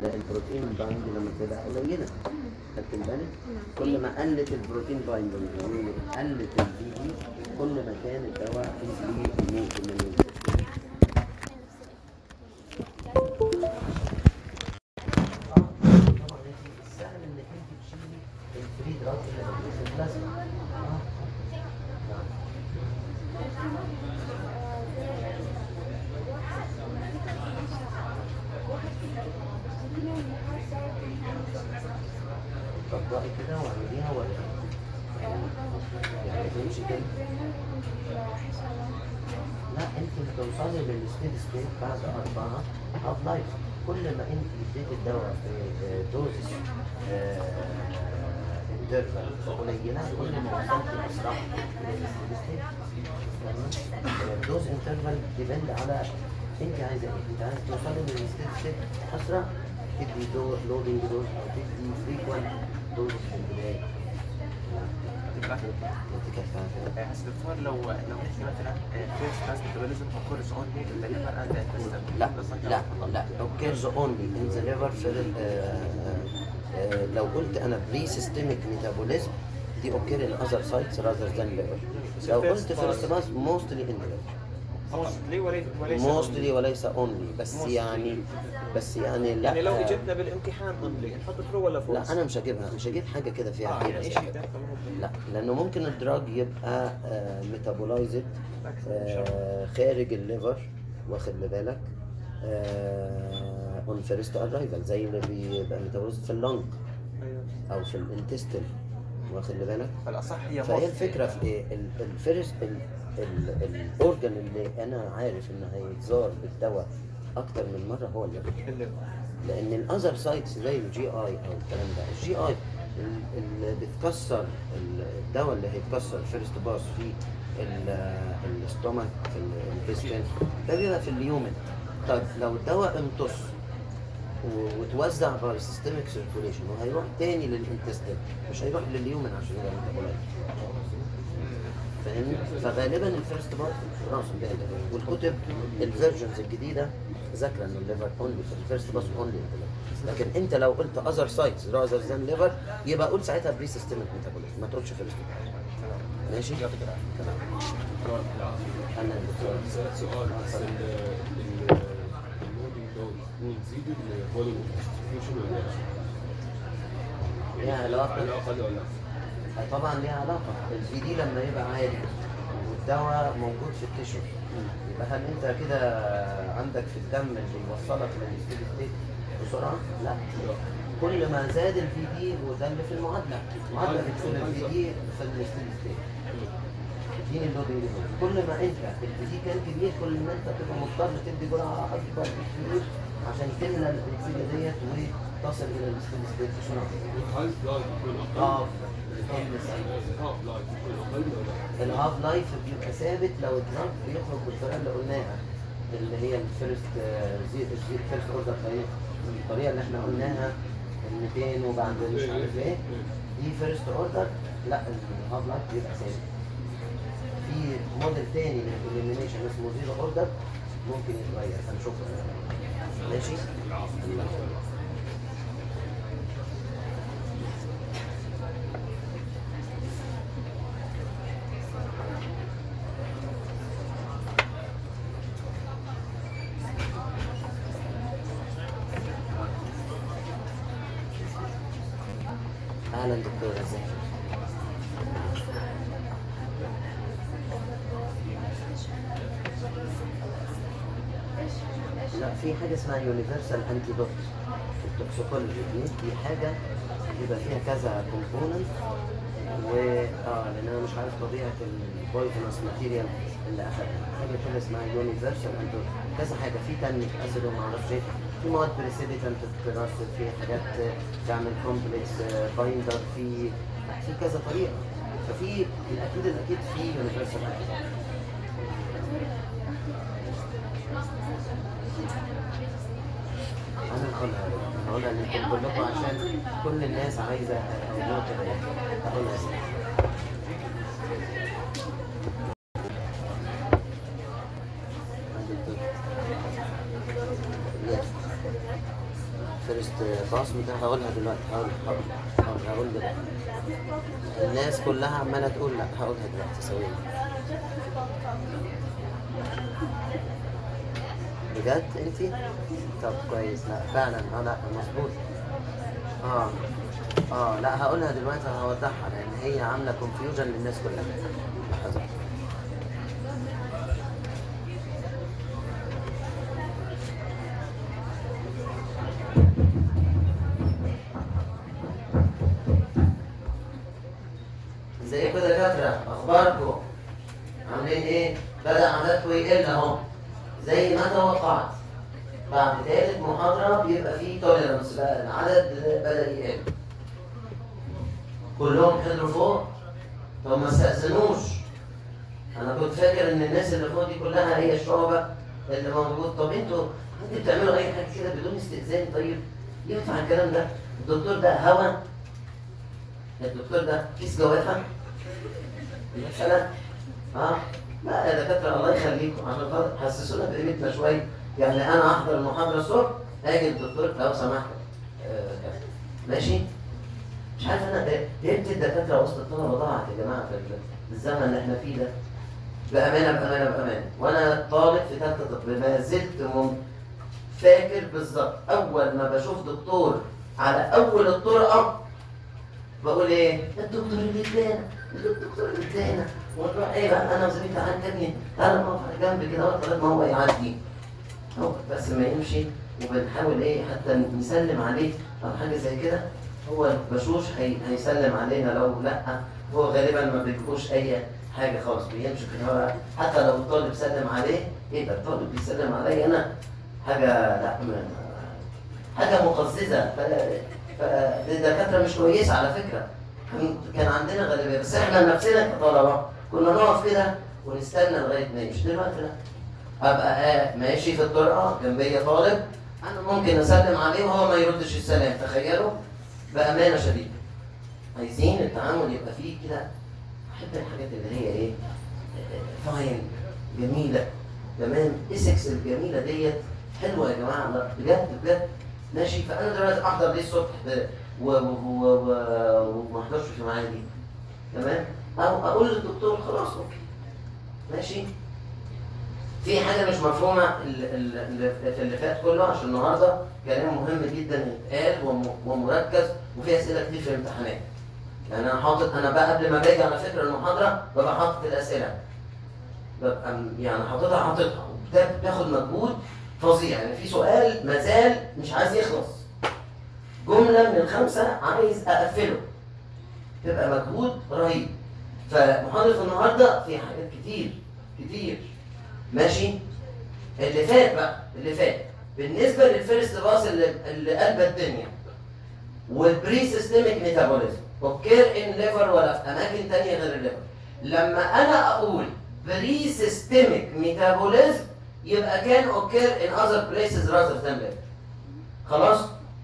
البروتين بايند لما تبقى قليله خدت بالك كل ما قلت البروتين بايند قلت البي دي كل ما كان الدواء فيه ممكن من السهل انك انت تشيلي الفري دراج اللي موجود في البلازما آه. نعم. طبقي كده واعمليها ولا يعني تمشي كده لا انت بتوصلي للستيد ستيت بعد اربعه هاف لايف كل ما انت اديتي الدواء في دوزز انترفال قليله كل ما وصلتي اسرع للستيد ستيت دوز انترفال ديبند على انت عايزه ايه؟ انت عايزه توصلي للستيد ستيت اسرع تدي دو لودنج دوز او تدي فريكوانت دوز في البدايه انت كيف فاهم بس دكتور لو لو انت مثلا فيرست كلاس ميتابوليزم اوكورز اونلي ان ذا ليفر اند لا لا لا occurs only in the liver في ال- آه، آه، لو قلت انا بري سيستميك ميتابوليزم دي occur in other sites rather than liver لو قلت فيرست باس mostly in the liver موستلي وليس mostly وليس only بس Mostly. يعني بس يعني لا يعني لو اجتنا بالامتحان اونلي نحط ترو ولا فولس؟ لا انا مش هجيبها مش هجيب حاجه كده فيها اه حيرة يعني زي شيء كده. ده لا لانه ممكن الدراج يبقى ميتابولايزد خارج الليفر واخد لي بالك اون فيرست ارايفل زي اللي بيبقى ميتابولايزد في اللنج ايوه او في الانتستين واخد لي بالك فالاصح هي فهي mostly. الفكره في ايه الفيرست الاورجن اللي انا عارف ان هيتزار بالدواء اكتر من مره هو الليفر الليفر لان الاذر سايتس زي الجي اي او الكلام ده الجي اي اللي بتكسر الدواء اللي هيتكسر فيرست باس في الاستومك في الانتستين ده بيبقى في اليومن طب لو الدواء امتص و- وتوزع باي سيستميك سيركوليشن وهيروح تاني للانتستين مش هيروح لليومن عشان يبقى ميتابولايز فاهمني؟ فغالبا الفيرست بارت خلاص انتهت والكتب الفيرجنز الجديده ذاكره ان الليفر اونلي في الفيرست باس اونلي لكن انت لو قلت اذر سايتس راذر ذان ليفر يبقى قول ساعتها بري سيستميك ميتابوليزم ما تقولش فيرست ماشي؟ تمام انا الدكتور سألت سؤال آه، ال- ال- اللودينج دوز بتزيد الفوليوم ديستريبيوشن ولا لا؟ ليها علاقه علاقة ولا لا؟ طبعا ليها علاقه الفي دي لما يبقى عالي والدواء موجود في التشو يبقى هل انت كده عندك في الدم اللي يوصلك للستيدي ستيت بسرعه؟ لا كل ما زاد الفي دي وده اللي في المعادله المعادله بتكون الفي دي في الستيدي ستيت اديني اللودنج دوز كل ما انت الفي دي كان كبير كل ما انت تبقى مضطر تدي جرعه اكبر بكتير عشان تملى الاكسجين ديت وتصل الى الستيدي ستيت بسرعه الهايف لايف يكون أقل اه الهاف لايف يكون أقل ولا لا؟ الهاف لايف بيبقى ثابت لو الدراج بيخرج بالطريقه اللي قلناها اللي هي الفيرست زي الفيرست اوردر طريقه الطريقه اللي احنا قلناها ال 200 وبعد مش عارف ايه دي فيرست اوردر لا الهاف لايف بيبقى ثابت في موديل تاني من الاليمينيشن اسمه زيرو اوردر ممكن يتغير هنشوفه ماشي اهلا دكتور ازيك لا في حاجه اسمها يونيفرسال انتيدوت في التوكسيكولوجي دي دي حاجه بيبقى فيها كذا كومبوننت و اه لان انا مش عارف طبيعه البويزنس ماتيريال اللي اخدها حاجه كده اسمها يونيفرسال انتيدوت كذا حاجه في تانيك اسيد وما اعرفش ايه في مواد بريسيبيتنت بتترسب في حاجات تعمل كومبلكس بايندر في في كذا طريقه ففي الاكيد الاكيد في يونيفرسال انتيدوت انا هقولها انا هقولها لكم كلكم عشان كل الناس عايزه او نقطه هقولها ازاي فيرست باس ده هقولها دلوقتي هقول هقول هقول, هقول دلوقتي الناس كلها عمالة تقول لا هقولها دلوقتي ثواني بجد انتي؟ طب كويس لا فعلا اه لا مظبوط اه اه لا هقولها دلوقتي هوضحها لان هي عامله كونفيوجن للناس كلها لحظه ازيكم يا دكاتره اخباركم عاملين ايه بدا عددكم يقل اهو زي ما توقعت بعد ثالث محاضره بيبقى فيه توليرنس بقى العدد بدا يقل كلهم حضروا فوق طب ما استأذنوش انا كنت فاكر ان الناس اللي فوق دي كلها هي الشعبة اللي موجود طب انتوا انتوا بتعملوا اي حاجه كده بدون استئذان طيب ينفع الكلام ده الدكتور ده هوا الدكتور ده كيس جوافه مثلا اه لا يا دكاتره الله يخليكم عشان خاطر حسسونا بقيمتنا شويه يعني انا احضر المحاضره الصبح اجي الدكتور لو سمحت آه كذا. ماشي مش عارف انا هيبت الدكاتره وسط الطلبه ضاعت يا جماعه في ال- الزمن اللي احنا فيه ده بامانه بامانه بامانه وانا طالب في ثالثه طب ما زلت مم- فاكر بالظبط اول ما بشوف دكتور على اول الطرقه بقول ايه الدكتور اللي ادانا الدكتور اللي ادانا ونروح ايه بقى انا وزميلي تعالى كابني تعالى نقف على جنب كده لغايه ما هو يعدي هو بس ما يمشي وبنحاول ايه حتى نسلم عليه او حاجه زي كده هو البشوش هي هيسلم علينا لو لا هو غالبا ما بيبقوش اي حاجه خالص بيمشي في الهواء حتى لو الطالب سلم عليه ايه ده الطالب بيسلم عليا انا حاجه لا ما- حاجه مقززه ف- فالدكاتره مش كويسه على فكره كان- كان عندنا غالبيه بس احنا نفسنا كطلبه كنا نقف كده ونستنى لغايه ما يمشي دلوقتي لا ابقى آه ماشي في الطرقه جنبي طالب انا ممكن اسلم عليه وهو ما يردش السلام تخيلوا بامانه شديده عايزين التعامل يبقى فيه كده احب الحاجات اللي هي ايه آه، فاين جميله تمام اسكس الجميله ديت حلوه يا جماعه لا، بجد بجد ماشي فانا دلوقتي احضر ليه الصبح ب- و- و- و- و- وما احضرش في معادي تمام او اقول للدكتور خلاص اوكي ماشي في حاجه مش مفهومه ال- ال- اللي في اللي فات كله عشان النهارده كلام مهم جدا يتقال وم- ومركز وفي اسئله كتير في الامتحانات يعني انا حاطط انا بقى قبل ما باجي على فكره المحاضره ببقى حاطط الاسئله ببقى م- يعني حاططها حاططها وبتا- بتاخد مجهود فظيع يعني في سؤال مازال مش عايز يخلص جمله من الخمسه عايز اقفله تبقى مجهود رهيب فمحاضره النهارده فيها حاجات كتير كتير ماشي اللي فات بقى اللي فات بالنسبه للفيرست باس اللي اللي قلب الدنيا والبري سيستميك ميتابوليزم اوكير ان ليفر ولا في اماكن تانية غير الليفر لما انا اقول بري سيستميك ميتابوليزم يبقى كان اوكير ان اذر بليسز راذر ذان ليفر خلاص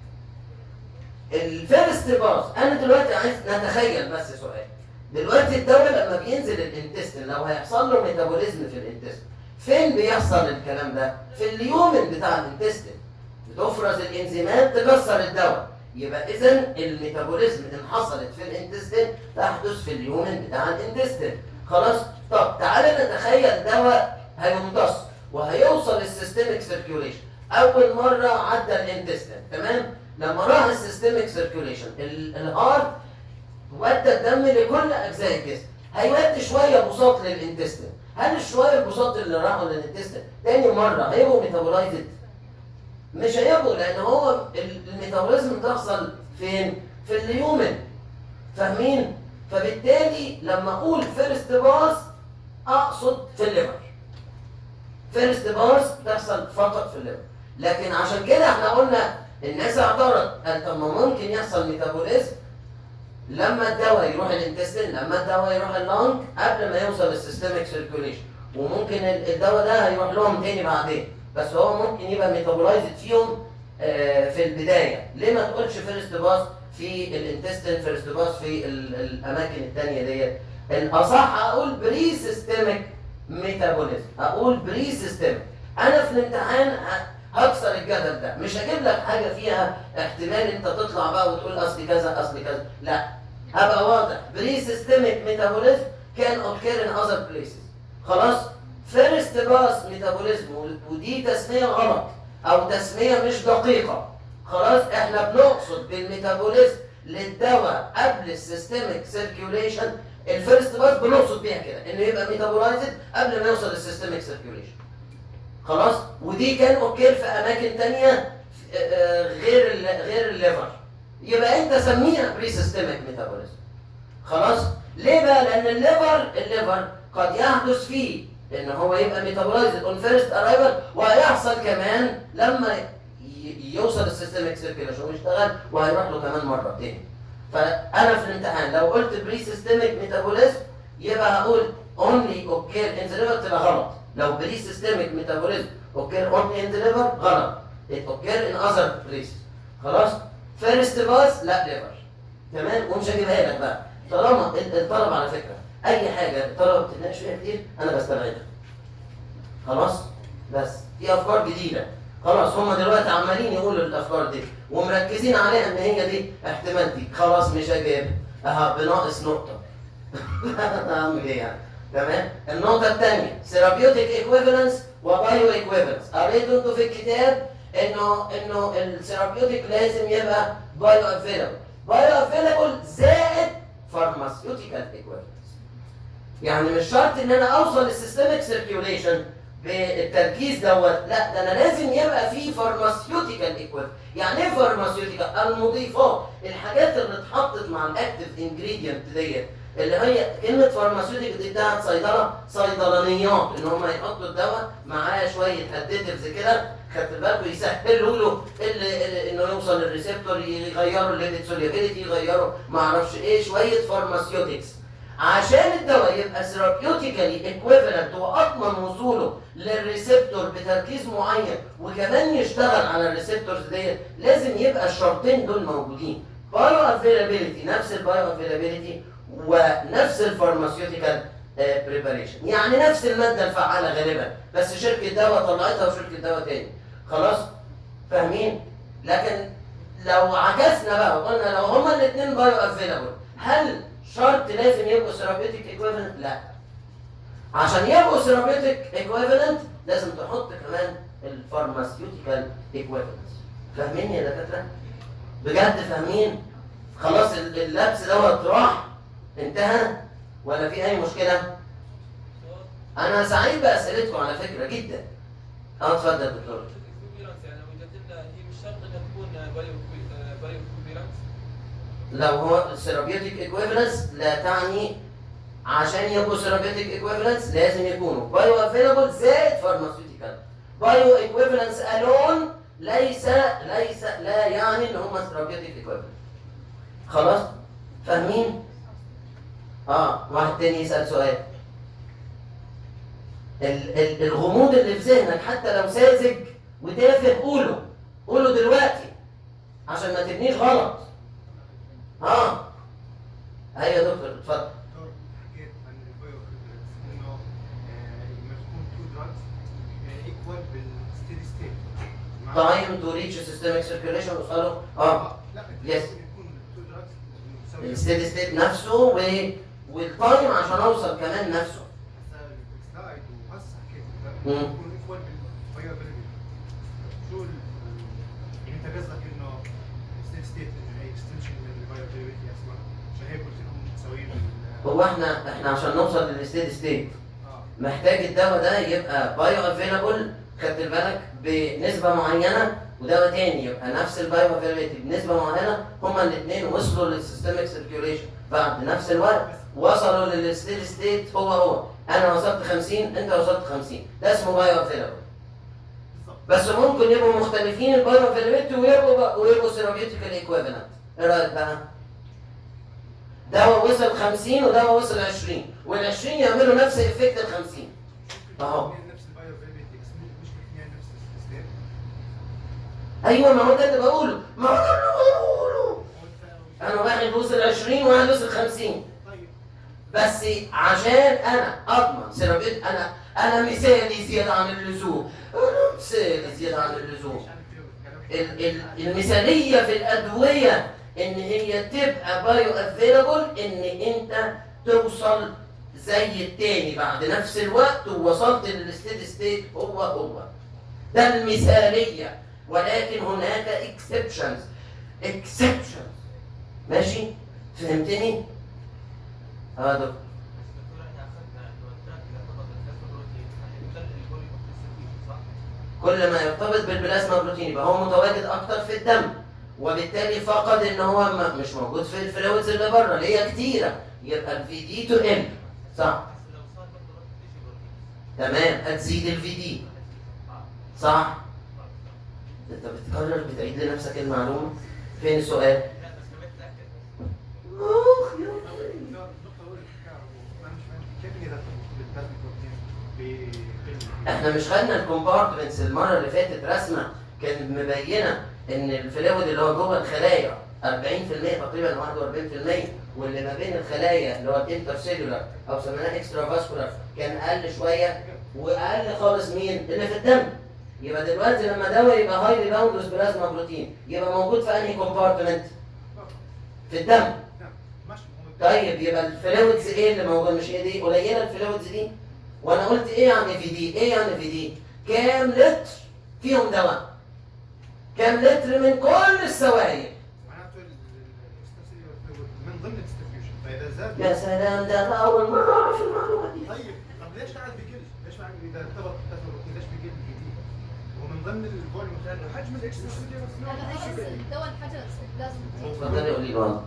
الفيرست باس انا دلوقتي عايز نتخيل بس سؤال دلوقتي الدواء لما بينزل الانتستين لو هيحصل له ميتابوليزم في الانتستين فين بيحصل الكلام ده؟ في اليومن بتاع الانتستين بتفرز الانزيمات تكسر الدواء يبقى اذا الميتابوليزم ان حصلت في الانتستين تحدث في اليومن بتاع الانتستين خلاص طب تعالى نتخيل دواء هيمتص وهيوصل السيستميك سيركيوليشن اول مره عدى الانتستين تمام لما راح السيستميك سيركيوليشن الهارت ودى الدم لكل اجزاء الجسم هيودي شويه بساط للانتستين هل الشويه البساط اللي راحوا للانتستين تاني مره هيبقوا ميتابولايزد مش هيبقوا لان هو ال- الميتابوليزم تحصل فين في اليومن فاهمين فبالتالي لما اقول فيرست باس اقصد في الليفر فيرست باس تحصل فقط في الليفر لكن عشان كده احنا قلنا الناس اعترض قال طب ما ممكن يحصل ميتابوليزم لما الدواء يروح الانتستين لما الدواء يروح اللنج قبل ما يوصل للسيستميك سيركيوليشن وممكن ال- الدواء ده هيروح لهم تاني بعدين بس هو ممكن يبقى ميتابولايزد فيهم آه، في البدايه ليه ما تقولش فيرست باس في الانتستين فيرست باس في ال- الاماكن التانيه ديت الاصح اقول بري سيستميك ميتابوليزم اقول بري سيستميك انا في الامتحان ه- هكسر الجدل ده مش هجيب لك حاجه فيها احتمال انت تطلع بقى وتقول اصل كذا اصل كذا لا هبقى واضح بري سيستميك ميتابوليزم كان اوكير ان اذر بليسز خلاص فيرست باس ميتابوليزم ودي تسميه غلط او تسميه مش دقيقه خلاص احنا بنقصد بالميتابوليزم للدواء قبل السيستميك سيركيوليشن الفيرست باس بنقصد بيها كده انه يبقى ميتابولايزد قبل ما يوصل للسيستميك سيركيوليشن خلاص ودي كان اوكي في اماكن تانية آه، آه، غير ال غير الليفر يبقى انت سميها بري سيستميك ميتابوليزم خلاص ليه بقى لان الليفر الليفر قد يحدث فيه ان هو يبقى ميتابولايزد اون فيرست ارايفل وهيحصل كمان لما ي- يوصل السيستميك سيركيوليشن ويشتغل وهيروح له كمان مره تاني فانا في الامتحان لو قلت بري سيستميك ميتابوليزم يبقى هقول اونلي اوكير ان ذا ليفر تبقى غلط لو بري سيستميك ميتابوليزم اوكير اونلي ان ذا ليفر غلط it اوكير ان اذر بليسز خلاص فيرست باس لا ليفر تمام ومش هجيبها لك بقى طالما ال- الطلب على فكره اي حاجه الطلبه بتتناقش فيها كتير انا بستبعدها خلاص بس دي افكار جديده خلاص هم دلوقتي عمالين يقولوا الافكار دي ومركزين عليها ان هي دي احتمال دي خلاص مش هجيب اها بناقص نقطه اعمل ايه يعني تمام النقطه الثانيه ثيرابيوتيك ايكويفالنس وبايو ايكويفالنس قريتوا انتوا في الكتاب انه انه الثيرابيوتيك لازم يبقى بايو افيلابل بايو افيلابل زائد فارماسيوتيكال ايكويفالنس يعني مش شرط ان انا اوصل للسيستميك سيركيوليشن بالتركيز دوت لا ده انا لازم يبقى في فارماسيوتيكال ايكويفالنس يعني ايه فارماسيوتيكال المضيفات الحاجات اللي اتحطت مع الاكتيف انجريدينت ديت اللي هي كلمه فارماسيوتيكال دي بتاعت صيدله صيدلانيات ان هم يحطوا الدواء معاه شويه اديتيفز كده خدت بالكم يسهلوا له ال- ال- انه يوصل للريسبتور يغيروا الليبيد سوليابيليتي يغيروا ما اعرفش ايه شويه فارماسيوتكس عشان الدواء يبقى ثيرابيوتيكالي ايكويفالنت واضمن وصوله للريسبتور بتركيز معين وكمان يشتغل على الريسبتورز ديت لازم يبقى الشرطين دول موجودين بايو افيلابيلتي نفس البايو افيلابيلتي ونفس الفارماسيوتيكال بريباريشن يعني نفس الماده الفعاله غالبا بس شركه دواء طلعتها وشركه دواء تاني خلاص فاهمين لكن لو عكسنا بقى وقلنا لو هما الاثنين بايو افيلابل هل شرط لازم يبقوا ثيرابيوتيك ايكويفالنت لا عشان يبقوا ثيرابيوتيك ايكويفالنت لازم تحط كمان الفارماسيوتيكال ايكويفالنت فاهمين يا دكاتره بجد فاهمين خلاص ال- اللبس دوت راح انتهى ولا في اي مشكله انا سعيد باسئلتكم على فكره جدا اه اتفضل دكتور الكوبيرانس يعني لو جت لنا هي مش شرط انها تكون بايو بايو كوبيرانس لو هو الثيرابيوتيك ايكويفالنس لا تعني عشان يبقوا ثيرابيوتيك ايكويفالنس لازم يكونوا بايو افيلابل زائد فارماسيوتيكال بايو ايكويفالنس الون ليس ليس لا يعني ان هم ثيرابيوتيك ايكويفالنس خلاص فاهمين اه واحد تاني يسال سؤال ال- ال- الغموض اللي في ذهنك حتى لو ساذج وتافه قوله قوله دلوقتي عشان ما تبنيش غلط اه ايوه يا دكتور اتفضل دكتور حكيت عن البايو انه آه، لما تكون تو دراجز ايكوال بالستيدي ستيت تايم تو ريتش سيستميك سيركيوليشن وصلوا اه لا Yes. يكون تو دراجز مساويين الستيدي ستيت نفسه و... والتايم عشان اوصل كمان نفسه هسه السلايد وهسه حكيت مم. يكون ايكوال بالبايو شو ال- يعني انت قصدك انه ستيدي ستيت انه هي اكستنشن للبايو اسمها عشان هيك قلت انهم متساويين بال- هو احنا احنا عشان نوصل للستيدي ستيت اه محتاج الدواء ده يبقى بايو افيلابل خدت بالك بنسبه معينه ودواء تاني يبقى نفس البايو افيلابيلتي بنسبه معينه هما الاثنين وصلوا للسيستميك سيركيوليشن بعد نفس الوقت وصلوا للستيدي ستيت هو هو انا وصلت 50 انت وصلت 50 ده اسمه بايو افيلابل بالضبط بس ممكن يبقوا مختلفين البايو افيلابيلتي ويبقوا ويبقوا ثيرابيوتيكال ايكويفالنت ايه رايك بقى؟ دواء وصل 50 ودواء وصل 20 وال 20 يعملوا نفس افكت ال 50 أهو. اثنين نفس البايو فيلابيلتي بس مش الاثنين نفس الستيت ايوه ما هو ده اللي بقوله ما هو ده اللي بقوله انا واحد وصل 20 وواحد وصل 50 طيب بس عشان انا اضمن سيرابيت انا انا مثالي زياده عن اللزوم انا سيل زياده عن اللزوم ال- ال- المثاليه في الادويه ان هي تبقى بايو افيلابل ان انت توصل زي التاني بعد نفس الوقت ووصلت للستيد ستيت هو هو ده المثاليه ولكن هناك اكسبشنز اكسبشنز ماشي فهمتني؟ اه دكتور دكتور احنا اخذنا انه الدراج اذا ارتبط بالبلازما بروتين هيقلل الفوليوم اوف ديستريبيوشن صح؟ كل ما يرتبط بالبلازما بروتين يبقى هو متواجد اكتر في الدم وبالتالي فقد ان هو م- مش موجود في الفلويدز اللي بره اللي هي كتيره يبقى الفي دي تقل صح بس لو صار برضه رد تيشو بروتين تمام هتزيد الفي دي صح انت بتكرر بتعيد لنفسك المعلومه فين السؤال لا بس كمان تاكد اخ يا أخي. النقطة أول أنا مش فاهم كيف إذا بالبلازما بروتين بيقل احنا مش خدنا الكومبارتمنتس المره اللي فاتت رسمه كانت مبينه ان الفلويد اللي هو جوه الخلايا 40% تقريبا 41% واللي ما بين الخلايا اللي هو الانترسيلولار او سميناه اكسترا فاسكولار كان اقل شويه واقل خالص مين؟ اللي في الدم يبقى دلوقتي لما دواء يبقى هايلي باوندوس بلازما بروتين يبقى موجود في انهي كومبارتمنت؟ في الدم نعم ماشي هو طيب يبقى الفلويدز ايه اللي موجود مش هي دي قليله الفلويدز دي وانا قلت ايه يعني في دي ايه يعني في دي كام لتر فيهم دواء كام لتر من كل السوائل معناته الاستاسيليور فلويد من ضمن الديستريبيوشن فإذا زاد يا سلام ده أنا اول مره اعرف المعلومه دي طيب طب ليش قاعد بيقل؟ ليش قاعد اذا ارتبط بالبلازما بروتين ليش بيقل جديد؟ ومن ضمن الفوليوم لانه حجم الاكستراسيليور هذا هي الدواء الحجر لازم اتفضلي قولي له آه.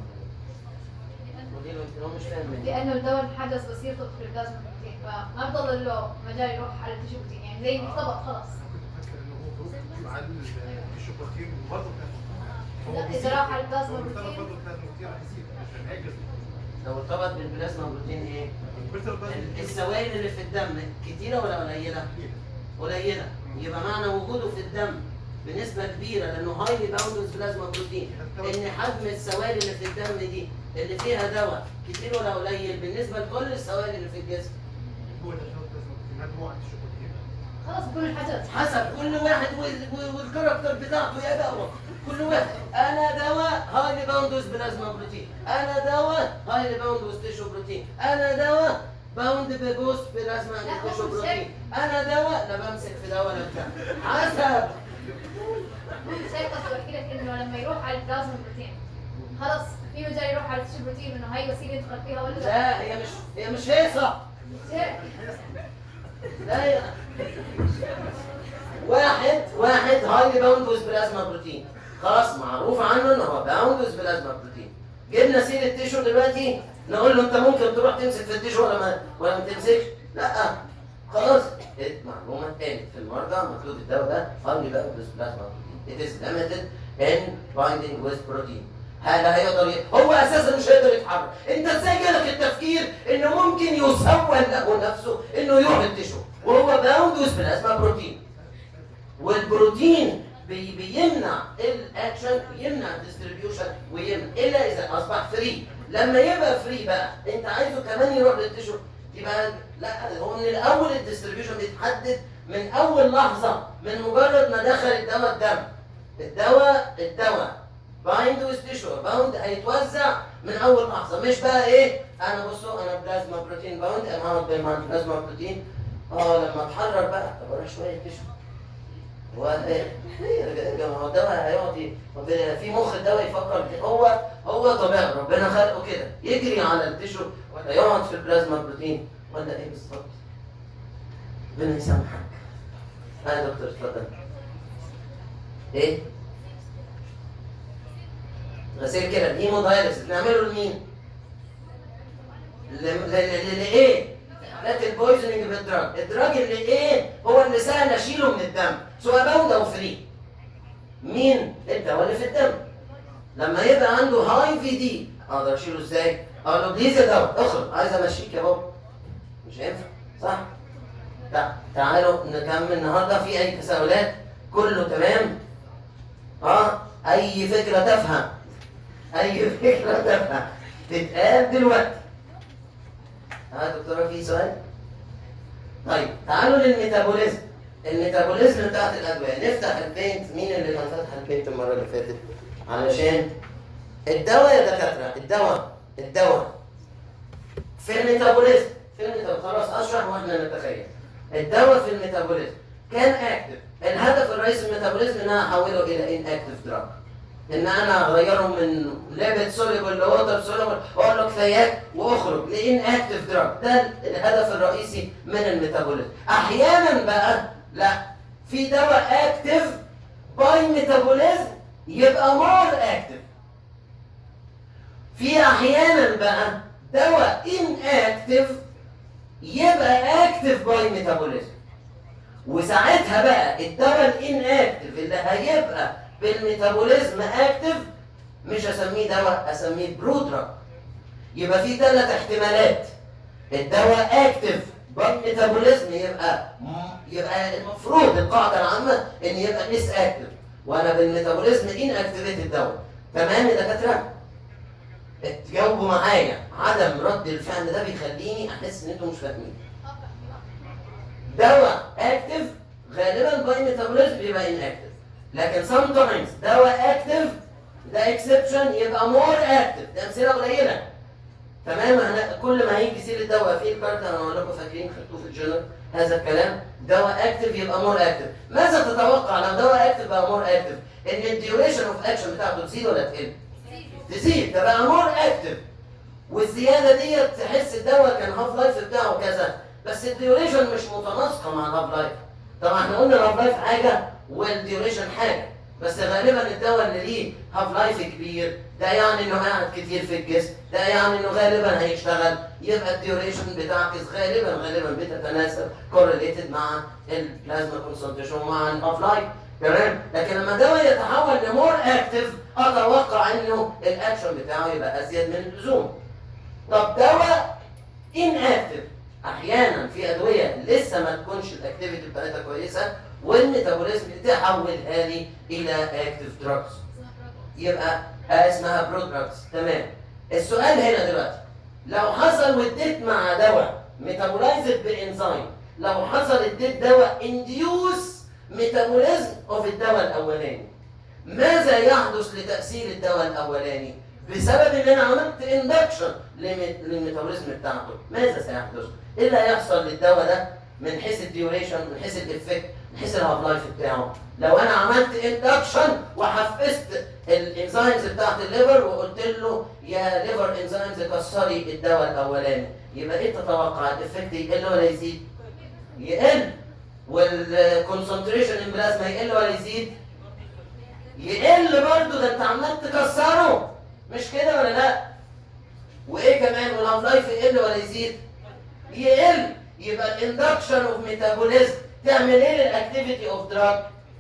قولي له انت لو مش فاهم مني. لانه الدواء الحجز بس يرتبط في البلازما بروتين فما بضل له مجال يروح على التيشو بروتين يعني زي ما ارتبط خلاص كنت افكر انه هو جروب على التيشو بروتين وبرضه لا، إذا راح على البلازما هو بروتين. مرتبط برضه البلازما بروتين راح يزيد عشان هيك قصدي. لو ارتبط بالبلازما بروتين ايه مرتبط ال- بالبلازما السوائل اللي في الدم كتيره ولا قليله بروتين. قليله يبقى معنى وجوده في الدم بنسبه كبيره لانه هايلي باوندوس بلازما بروتين ان حجم السوائل اللي في الدم دي اللي فيها دواء كتير ولا قليل بالنسبه لكل السوائل اللي في الجسم هو اللي ارتبط بالبلازما بروتين هذا هو على التيشو بروتين خلاص كل الحجز حسب كل واحد وال- وال- والكاركتر بتاعته يا دواء كل واحد انا دواء هايلي باوندوس بلازما بروتين انا دواء هايلي باوندوس تيشو بروتين انا دواء باوند ببوست بلازما لا، هو تيشو مش بروتين هيك. انا دواء لا بمسك في دواء ولا بتاع حسب مش هيك قصدي بحكي لك انه لما يروح على البلازما بروتين خلاص في مجال يروح على التيشو بروتين انه هاي وسيله يدخل فيها ولا لا لا هي مش هي مش هيصه مش هيك لا يا واحد واحد هايلي باوندوس بلازما بروتين خلاص معروف عنه ان هو باوندوس بلازما بروتين جبنا سيره التيشو دلوقتي نقول له انت ممكن تروح تمسك في التيشو ولا ما ولا ما تمسكش لا خلاص المعلومه اتقالت في المرجع مكتوب الدواء ده هايلي باوندوس بلازما بروتين it is limited in binding with protein هل هيقدر ي... هو اساسا مش هيقدر يتحرك انت ازاي جالك التفكير انه ممكن يسول له نفسه انه يروح التشو وهو باوندوس بلازما بروتين والبروتين بي بيمنع الاكشن ويمنع الديستريبيوشن ويمنع الا اذا اصبح فري لما يبقى فري بقى انت عايزه كمان يروح للتشو يبقى لا هو من الاول الديستريبيوشن بيتحدد من اول لحظه من مجرد ما دخل الدواء الدم الدواء الدواء بايند ويز تيشو باوند هيتوزع من اول لحظه مش بقى ايه انا بصوا انا بلازما بروتين باوند انا هقعد بالبلازما بروتين اه لما اتحرر بقى طب انا شويه تيشو هو ايه إيه، ما هو الدواء هيقعد ي- طب في مخ الدواء يفكر كده. هو هو طبيعي ربنا خلقه كده يجري على التيشو ولا يقعد في البلازما بروتين ولا ايه بالظبط ربنا يسامحك ها يا دكتور اتفضل ايه غسيل كده الهيمودايليسيس بنعمله لمين؟ ل- ل- ل- لايه؟ حالات البويزنينج بالدراج، الدراج اللي ايه؟ هو اللي سهل اشيله من الدم، سواء باوند او فري. مين؟ الدواء اللي في الدم. لما يبقى عنده هاي في دي اقدر اشيله ازاي؟ اقول له بليز يا دواء اخرج عايز امشيك يا بابا. مش هينفع صح؟ تع- تعالوا نكمل النهارده في اي تساؤلات؟ كله تمام؟ اه اي فكره تافهه اي فكره تافهه تتقال دلوقتي ها دكتوره في سؤال طيب تعالوا للميتابوليزم الميتابوليزم بتاعت الادويه نفتح البينت مين اللي كان فاتح البينت المره اللي فاتت علشان الدواء يا دكاتره الدواء الدواء في الميتابوليزم في الميتابوليزم خلاص اشرح واحنا نتخيل الدواء في الميتابوليزم كان اكتف الهدف الرئيسي من الميتابوليزم ان انا احوله الى ان اكتف دراج ان انا اغيره من ليبيد سوليبل لوتر سوليبل واقول له كفايات واخرج لان اكتف دراج ده الهدف الرئيسي من الميتابوليزم احيانا بقى لا في دواء اكتف باي ميتابوليزم يبقى مور اكتف في احيانا بقى دواء ان اكتف يبقى اكتف باي ميتابوليزم وساعتها بقى الدواء الان اكتف اللي هيبقى بالميتابوليزم اكتف مش اسميه دواء اسميه برودرا يبقى في ثلاث احتمالات الدواء اكتف بالميتابوليزم يبقى يبقى المفروض القاعده العامه ان يبقى ليس اكتف وانا بالميتابوليزم ان اكتيفيت الدواء تمام يا دكاتره تجاوبوا معايا عدم رد الفعل ده بيخليني احس ان انتوا مش فاهمين دواء اكتف غالبا باي ميتابوليزم بيبقى ان اكتف لكن سام تايمز دواء اكتف ده اكسبشن يبقى مور اكتف ده امثله قليله تمام أنا كل ما هيجي سيره دواء في الكارت انا هقول لكم فاكرين خدتوه في الجنرال هذا الكلام دواء اكتف يبقى مور اكتف ماذا تتوقع لو دواء اكتف بقى مور اكتف ان الديوريشن اوف اكشن بتاعته تزيد ولا تقل؟ تزيد تبقى مور اكتف والزياده ديت تحس الدواء كان هاف لايف بتاعه كذا بس الديوريشن مش متناسقه مع الهاف لايف طبعا احنا قلنا الهاف لايف حاجه والديوريشن حاجه بس غالبا الدواء اللي ليه هاف لايف كبير ده يعني انه قاعد كتير في الجسم ده يعني انه غالبا هيشتغل يبقى الديوريشن بتاعكس غالبا غالبا بتتناسب كورليتد مع البلازما كونسنتريشن ومع الهاف لايف تمام لكن لما الدواء يتحول لمور اكتف اتوقع انه الاكشن بتاعه يبقى ازيد من اللزوم طب دواء ان اكتف احيانا في ادويه لسه ما تكونش الاكتيفيتي بتاعتها كويسه والميتابوليزم تحولها لي الى اكتف دراجز يبقى اسمها برو دراجز تمام السؤال هنا دلوقتي لو حصل واديت مع دواء ميتابولايزد بانزيم لو حصل اديت دواء انديوس ميتابوليزم اوف الدواء الاولاني ماذا يحدث لتاثير الدواء الاولاني بسبب ان انا عملت اندكشن للميتابوليزم بتاعته ماذا سيحدث ايه اللي هيحصل للدواء ده من حيث الديوريشن من حيث الافكت من حيث الهاف لايف بتاعه لو انا عملت اندكشن وحفزت الانزيمز بتاعت الليفر وقلت له يا ليفر انزيمز كسري الدواء الاولاني يبقى ايه تتوقع الافكت يقل ولا يزيد؟ يقل والكونسنتريشن ان بلازما يقل ولا يزيد؟ يقل برضه ده انت عمال تكسره مش كده ولا لا؟ وايه كمان والهاف لايف يقل ولا يزيد؟ يقل يبقى الاندكشن اوف ميتابوليزم تعمل ايه للاكتيفيتي اوف دراج؟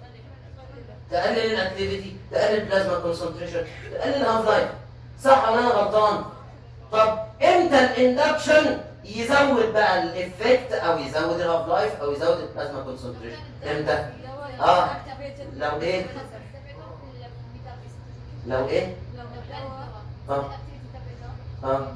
تقلل الاكتيفيتي تقلل البلازما كونسنتريشن تقلل الهاف لايف صح ولا انا غلطان؟ طب امتى الاندكشن يزود بقى الافكت او يزود الهاف لايف او يزود البلازما كونسنتريشن امتى؟ اه لو ايه؟ لو ايه؟ اه اه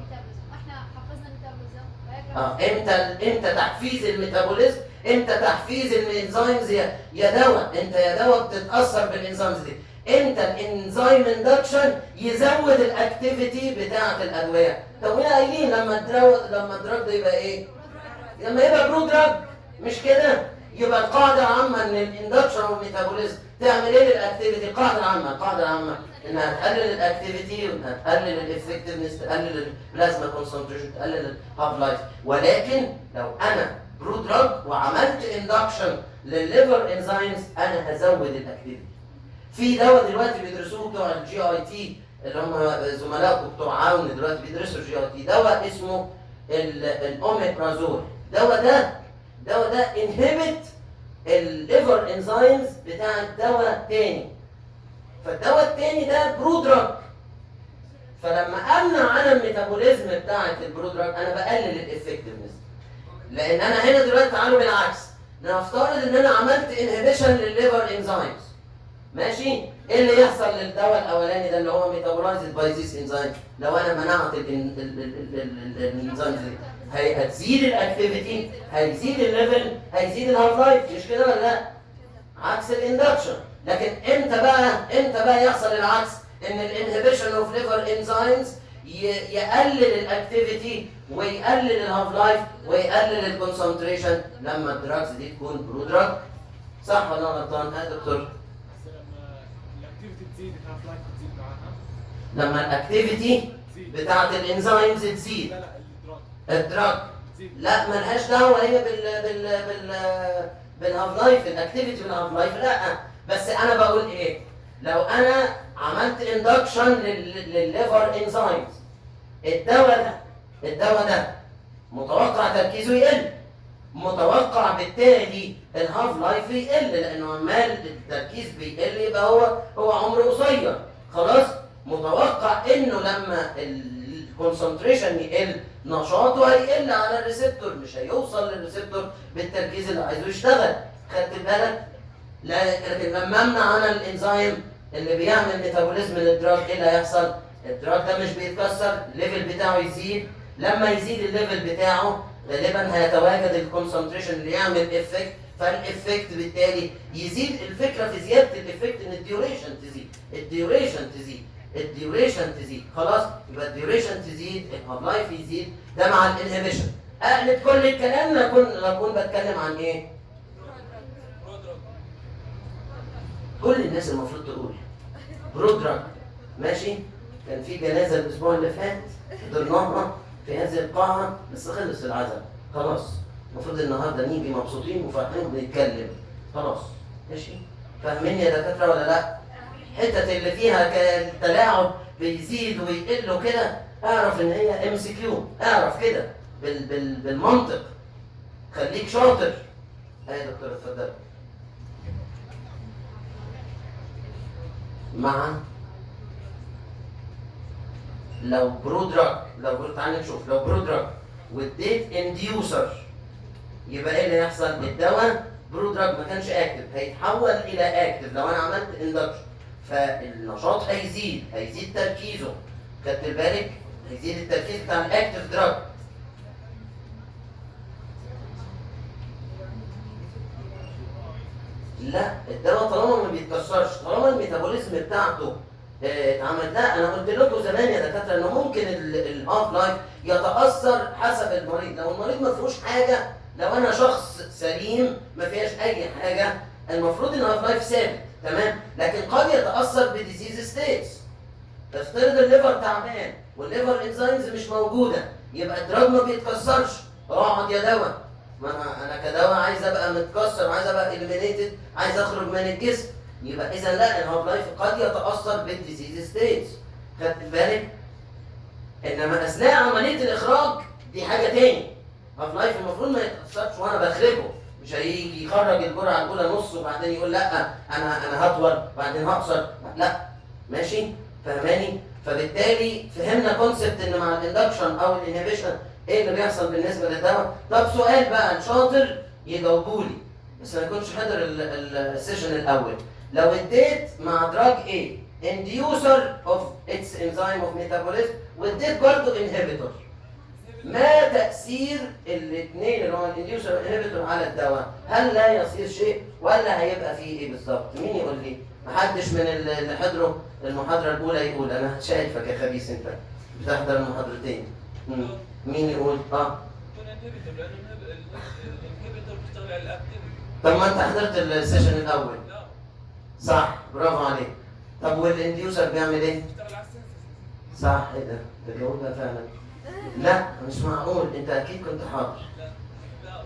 اه امتى امتى تحفيز الميتابوليزم امتى تحفيز الانزيمز يا يا دواء انت يا دواء بتتاثر بالانزيمز دي امتى الانزيم اندكشن يزود الاكتيفيتي بتاعه الادويه طب هنا قايلين لما الدواء لما الدراج ده يبقى ايه لما يبقى برو دراج مش كده يبقى القاعده العامه ان الاندكشن والميتابوليزم تعمل ايه للاكتيفيتي القاعده العامه القاعده العامه انها تقلل الاكتيفيتي وانها تقلل الافكتفنس تقلل البلازما كونسنتريشن تقلل الهاف لايف ولكن لو انا برو دراج وعملت اندكشن للليفر انزيمز انا هزود الاكتيفيتي في دواء دلوقتي بيدرسوه بتوع الجي اي تي اللي هم زملائكم بتوع عون دلوقتي بيدرسوا الجي اي تي دواء اسمه الاوميبرازول دواء ده دواء ده انهبت الليفر انزيمز بتاع الدواء تاني فالدواء التاني ده برو دراج فلما امنع انا الميتابوليزم بتاعه البرو دراج انا بقلل الافكتفنس لان انا هنا دلوقتي تعالوا بالعكس نفترض ان انا عملت انهبيشن للليفر انزيمز ماشي ايه اللي يحصل للدواء الاولاني ده اللي هو ميتابولايزد باي ذيس انزيم لو انا منعت الانزيم دي هي- هتزيد الاكتيفيتي هيزيد الليفل هيزيد الهاف لايف مش كده ولا لا؟ عكس الاندكشن لكن امتى بقى امتى بقى يحصل العكس ان الانهبيشن اوف ليفر انزيمز يقلل الاكتيفيتي ويقلل الهاف لايف ويقلل الكونسنتريشن لما الدراجز دي تكون برو دراج صح ولا انا غلطان يا دكتور بس لما الاكتيفيتي تزيد الهاف لايف بتزيد معاها لما الاكتيفيتي تزيد بتاعت الانزيمز تزيد لا لا الدراج الدراج تزيد لا ملهاش دعوه هي بال بال بال بالهاف لايف الاكتيفيتي بالهاف لايف لا بس انا بقول ايه لو انا عملت اندكشن للليفر انزيمز الدواء ده الدواء ده متوقع تركيزه يقل متوقع بالتالي الهاف لايف يقل لانه عمال التركيز بيقل يبقى هو هو عمره قصير خلاص متوقع انه لما الكونسنتريشن يقل نشاطه هيقل على الريسبتور مش هيوصل للريسبتور بالتركيز اللي عايزه يشتغل خدت بالك لا لكن لما امنع انا الانزيم اللي بيعمل ميتابوليزم للدراج ايه اللي هيحصل؟ الدراج ده مش بيتكسر الليفل بتاعه يزيد لما يزيد الليفل بتاعه غالبا هيتواجد الكونسنتريشن اللي يعمل افكت فالافكت بالتالي يزيد الفكره في زياده الافكت ان الديوريشن تزيد الديوريشن تزيد الديوريشن تزيد خلاص يبقى الديوريشن تزيد الهاف لايف يزيد ده مع الانهبيشن اقلب كل الكلام نكون نكون بتكلم عن ايه؟ كل الناس المفروض تقول برودراج ماشي كان في جنازه الاسبوع اللي فات حضرناها في هذه القاعه بس خلص العزاء خلاص المفروض النهارده نيجي مبسوطين وفرحانين بنتكلم خلاص ماشي فاهمين يا دكاتره ولا لا؟ الحتت اللي فيها ك- التلاعب بيزيد ويقل وكده اعرف ان هي ام سي كيو اعرف كده بال بال بالمنطق خليك شاطر ايه يا دكتور اتفضل مع لو برودراج لو قلت تعالى نشوف لو برودراج واديت انديوسر يبقى ايه اللي هيحصل؟ الدواء برودراج ما كانش اكتف هيتحول الى اكتف لو انا عملت اندكشن فالنشاط هيزيد هيزيد تركيزه خدت بالك؟ هيزيد التركيز بتاع الاكتف دراج لا الدواء طالما ما بيتكسرش طالما الميتابوليزم بتاعته آه، اتعمل لا انا قلت لكم زمان يا دكاتره انه ممكن الهاف لايف يتاثر حسب المريض لو المريض ما فيهوش حاجه لو انا شخص سليم ما فيهاش اي حاجه المفروض ان الهاف لايف ثابت تمام لكن قد يتاثر بديزيز ستيتس افترض الليفر تعبان والليفر انزيمز مش موجوده يبقى الدراج ما بيتكسرش اقعد يا دواء ما انا انا كدواء عايز ابقى متكسر وعايز ابقى اليمينيتد عايز اخرج من الجسم يبقى اذا لا الهاف لايف قد يتاثر بالديزيز ستيتس خدت بالك انما اثناء عمليه الاخراج دي حاجه تاني هاف لايف المفروض ما يتاثرش وانا بخرجه مش هيجي يخرج الجرعه الاولى نص وبعدين يقول لا انا انا هطول بعدين هقصر لا ماشي فهماني فبالتالي فهمنا كونسبت ان مع الاندكشن او الانهبيشن ايه اللي بيحصل بالنسبه للدواء طب سؤال بقى الشاطر يجاوبوا لي بس ما يكونش حضر ال- ال- السيشن الاول لو اديت مع دراج ايه inducer of its enzyme of metabolism واديت برضه inhibitor ما تأثير الاثنين اللي هو الانديوسر والانهبيتور على الدواء؟ هل لا يصير شيء ولا هيبقى فيه ايه بالظبط؟ مين يقول لي؟ محدش من ال- اللي حضروا المحاضرة الأولى يقول أنا شايفك يا خبيث أنت بتحضر المحاضرتين. مم. مين يقول؟ اه الانهبيتور لانه الانهبيتور بيشتغل على الاكتيفيتي طب ما أنت حضرت السيشن الأول لا صح برافو عليك. طب والانديوسر بيعمل إيه؟ بيشتغل على السنسز صح ايه ده؟ ده جاوبها فعلا. لا مش معقول أنت أكيد كنت حاضر. لا لا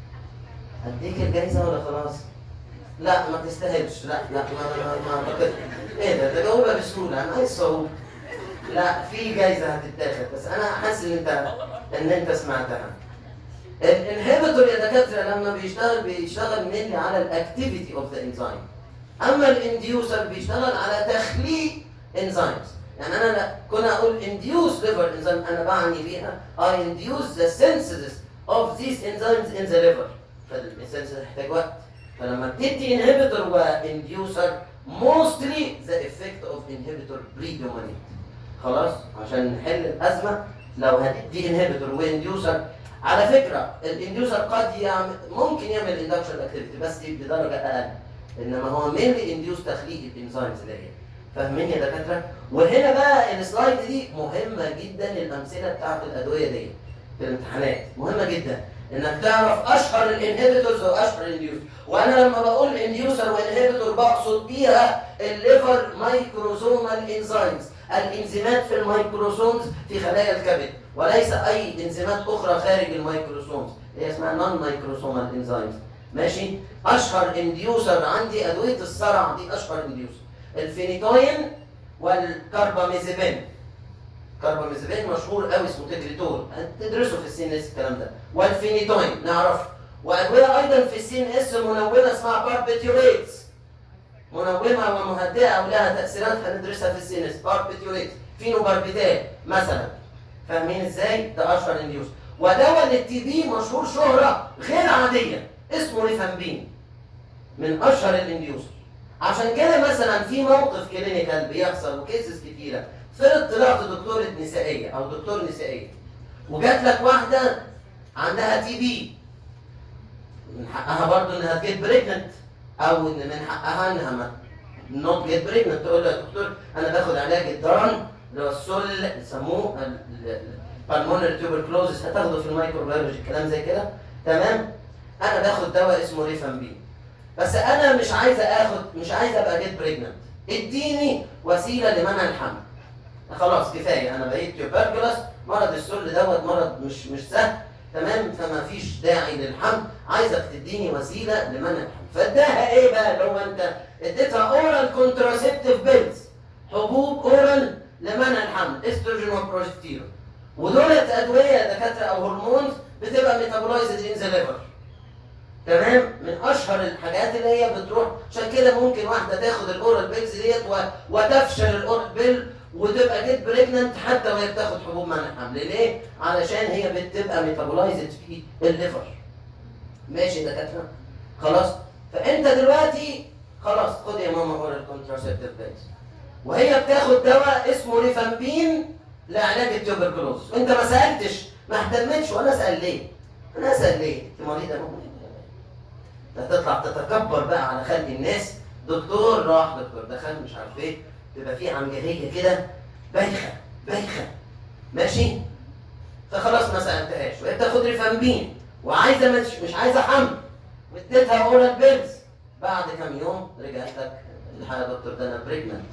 هديك الجايزة ولا خلاص؟ لا ما تستاهلش لا لا ما ما ما اعتقد ايه ده ده جاوبها بسهولة انا عايز صعوبة لا في جايزة هتتاخد بس انا حاسس ان انت ان انت سمعتها الانهبيتور يا دكاترة لما بيشتغل بيشتغل mainly على الاكتيفيتي اوف ذا انزيم اما الانديوسر بيشتغل على تخليق انزيمز يعني انا لا كنا اقول induce liver enzyme انا بعني بيها I induce the synthesis of these enzymes in the liver فالسنسز هيحتاج وقت فلما بتدي انهبيتور وانديوسر mostly the effect of inhibitor predominate خلاص عشان نحل الازمه لو هندي انهبيتور وانديوسر على فكره الانديوسر قد يعمل ممكن يعمل اندكشن اكتيفيتي بس بدرجه اقل انما هو مينلي انديوس تخليق الانزيمز دي فاهمين يا دكاتره وهنا بقى السلايد دي مهمه جدا الامثله بتاعت الادويه دي في الامتحانات مهمه جدا انك تعرف اشهر الانهبيتورز واشهر الانديوس وانا لما بقول انديوسر وانهبيتور بقصد بيها الليفر مايكروزومال انزيمز الانزيمات في الميكروسومز في خلايا الكبد وليس اي انزيمات اخرى خارج الميكروسومز هي اسمها نون مايكروسومال انزيمز ماشي اشهر انديوسر عندي ادويه الصرع دي اشهر انديوسر الفينيتوين والكرباميزيبين كرباميزيبين مشهور قوي اسمه تجريتول هتدرسوا في السي ان اس الكلام ده والفينيتوين نعرفه وادويه ايضا في السي ان اس منومه اسمها باربيتيوريتس منومه ومهدئه ولها تاثيرات هندرسها في السي ان اس باربيتيوريتس فينوباربيتال مثلا فاهمين ازاي ده اشهر انديوس ودواء للتي بي مشهور شهره غير عاديه اسمه ريفامبين من اشهر الانديوس عشان كده مثلا في موقف كلينيكال بيحصل وكيسز كتيره فرض طلعت دكتوره نسائيه او دكتور نسائيه وجات لك واحده عندها تي بي من حقها برضو انها تجيب بريجننت او ان من حقها انها ما نوت جيت بريجننت تقول له يا دكتور انا باخد علاج الضرن اللي هو السل يسموه البالمونري تيوبركلوزس هتاخده في الميكروبيولوجي الكلام زي كده تمام انا باخد دواء اسمه ريفامبين بس انا مش عايزه اخد مش عايزه ابقى جيت بريجننت اديني وسيله لمنع الحمل خلاص كفايه انا بقيت تيوبركلوس مرض السل دوت مرض مش مش سهل تمام فما فيش داعي للحمل عايزك تديني وسيله لمنع الحمل فاداها ايه بقى لو انت اديتها اورال كونتراسيبتيف بيلز حبوب اورال لمنع الحمل استروجين وبروجستيرون ودولت ادويه دكاتره او هرمونز بتبقى ميتابولايزد ان ذا ليفر تمام من اشهر الحاجات اللي هي بتروح عشان كده ممكن واحده تاخد الاورال بيلز ديت و... وتفشل الاورال بيل وتبقى جيت بريجننت حتى وهي بتاخد حبوب منع الحمل ليه؟ علشان هي بتبقى ميتابولايزد في الليفر ماشي دكاتره خلاص فانت دلوقتي خلاص خد يا ماما اورال كونتراسيبتيف بيلز وهي بتاخد دواء اسمه ريفامبين لعلاج التوبركلوز وانت ما سالتش ما اهتمتش وانا اسال ليه؟ انا اسال ليه؟ انت مريضه مؤمنه ده تطلع تتكبر بقى على خلق الناس دكتور راح دكتور دخل مش عارف ايه تبقى في عنجهيه كده بايخه بايخه ماشي فخلاص ما سالتهاش وهي بتاخد ريفامبين وعايزه مش, مش عايزه حمل واديتها اورال بيلز بعد كام يوم رجعت لك الحقيقه يا دكتور ده انا بريجننت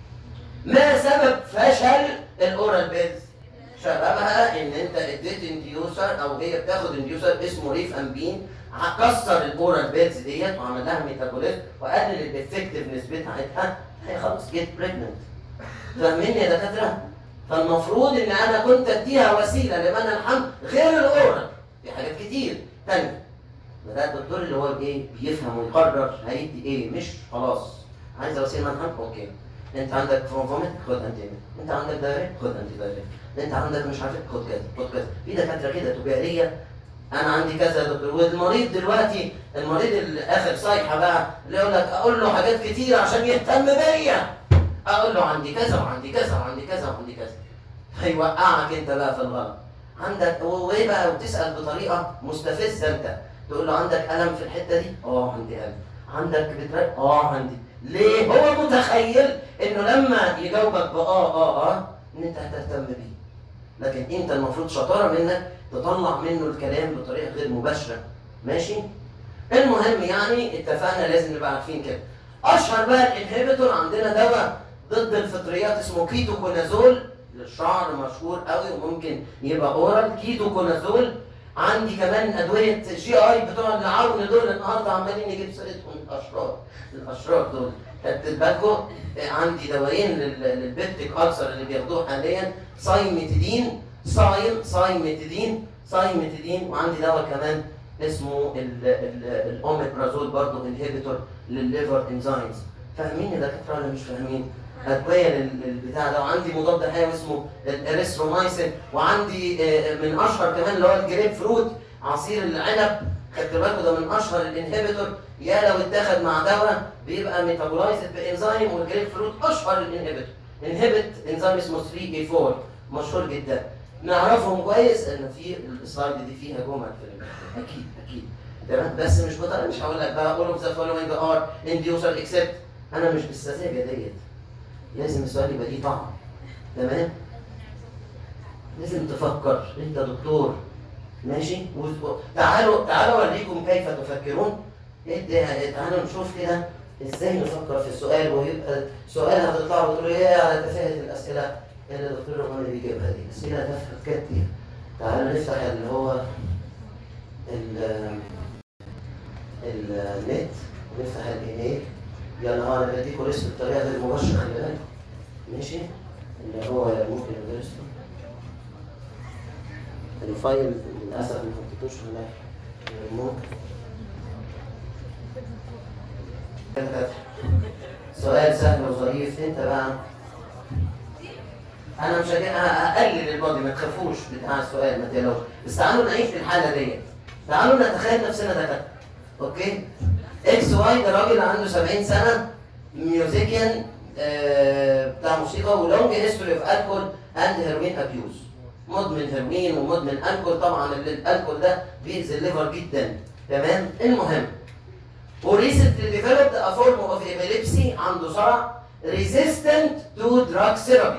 ما سبب فشل الاورال بيلز سببها ان انت اديت انديوسر او هي بتاخد انديوسر اسمه ريف امبين كسر الاورال بيلز ديت وعمل لها ميتابوليزم وقلل الافكتفنس بتاعتها هي خلاص جيت بريجننت فاهمين يا دكاتره؟ فالمفروض ان انا كنت اديها وسيله لمنع الحمل غير الاورال في حاجات كتير تانية ده الدكتور اللي هو ايه بيفهم ويقرر هيدي ايه مش خلاص عايزه وسيله منع الحمل اوكي انت عندك فوميت خد انتي انت عندك دايركت خد انتي دايركت انت عندك مش عارف إيه، خد كذا خد كذا في دكاتره كده تجاريه انا عندي كذا يا دكتور والمريض دلوقتي المريض اللي اخر صيحه بقى اللي يقول لك اقول له حاجات كتير عشان يهتم بيا اقول له عندي كذا وعندي كذا وعندي كذا وعندي كذا هيوقعك انت بقى في الغلط عندك وايه بقى وتسال بطريقه مستفزه انت تقول له عندك الم في الحته دي اه عندي الم عندك بترك اه عندي ليه هو متخيل انه لما يجاوبك باه اه اه ان انت هتهتم بيه لكن انت المفروض شطاره منك تطلع منه الكلام بطريقه غير مباشره ماشي المهم يعني اتفقنا لازم نبقى عارفين كده اشهر بقى الانهبيتور عندنا دواء ضد الفطريات اسمه كيتوكونازول للشعر مشهور قوي وممكن يبقى اورال كيتوكونازول عندي كمان ادويه جي اي بتوع العون دول النهارده عمالين نجيب سيرتهم الاشرار الاشرار دول خدت بالكم عندي دوايين لل- للبيبتيك ألسر اللي بياخدوه حاليا سايمتيدين سايم سايمتيدين سايمتيدين وعندي دواء كمان اسمه ال- ال- الاوميبرازول برضه انهبيتور للليفر انزيمز فاهمين يا دكاتره ولا مش فاهمين؟ ادويه لل- للبتاع ده وعندي مضاد حيوي اسمه الاريثرومايسين وعندي آه، من اشهر كمان اللي هو الجريب فروت عصير العنب خدت بالكوا ده من اشهر الانهبيتور يا لو اتاخد مع دواء بيبقى ميتابولايزد بانزيم والجريب فروت اشهر الانهبيتور انهبت انزيم اسمه 3 اي 4 مشهور جدا نعرفهم كويس ان في السلايد دي فيها جمل في الامتحان اكيد اكيد تمام بس مش بطريقه مش هقول لك بقى all of the following are inducer except انا مش بالسذاجه ديت لازم السؤال يبقى ليه طعم تمام لازم تفكر انت دكتور ماشي و- تعالوا تعالوا اوريكم كيف تفكرون ادي- تعالوا نشوف كده ازاي نفكر في السؤال ويبقى سؤال هتطلعوا وتقولوا ايه على تفاهه الاسئله اللي الدكتور رمضان بيجيبها دي اسئله تافهه بجد تعالوا نفتح اللي هو ال- النت ونفتح الايميل يلا اه انا بديكوا رسم بطريقه غير مباشره خلي بالك ماشي اللي هو ممكن ندرسه الفايل للاسف ما حطيتوش هناك ممكن سؤال سهل وظريف انت بقى انا مش هجي اقلل الماضي ما تخافوش بتاع السؤال ما تقلقوش بس تعالوا نعيش في الحاله ديت تعالوا نتخيل نفسنا دكاتره اوكي اكس واي ده راجل عنده 70 سنه ميوزيكيان آه بتاع موسيقى ولونج هيستوري اوف الكول اند هيروين ابيوز مدمن هيروين ومدمن الكول طبعا ال- الالكول ده بيأذي الليفر جدا تمام المهم وريسنتلي ديفلوبد ا فورم اوف ايبيليبسي عنده صرع ريزيستنت تو دراج ثيرابي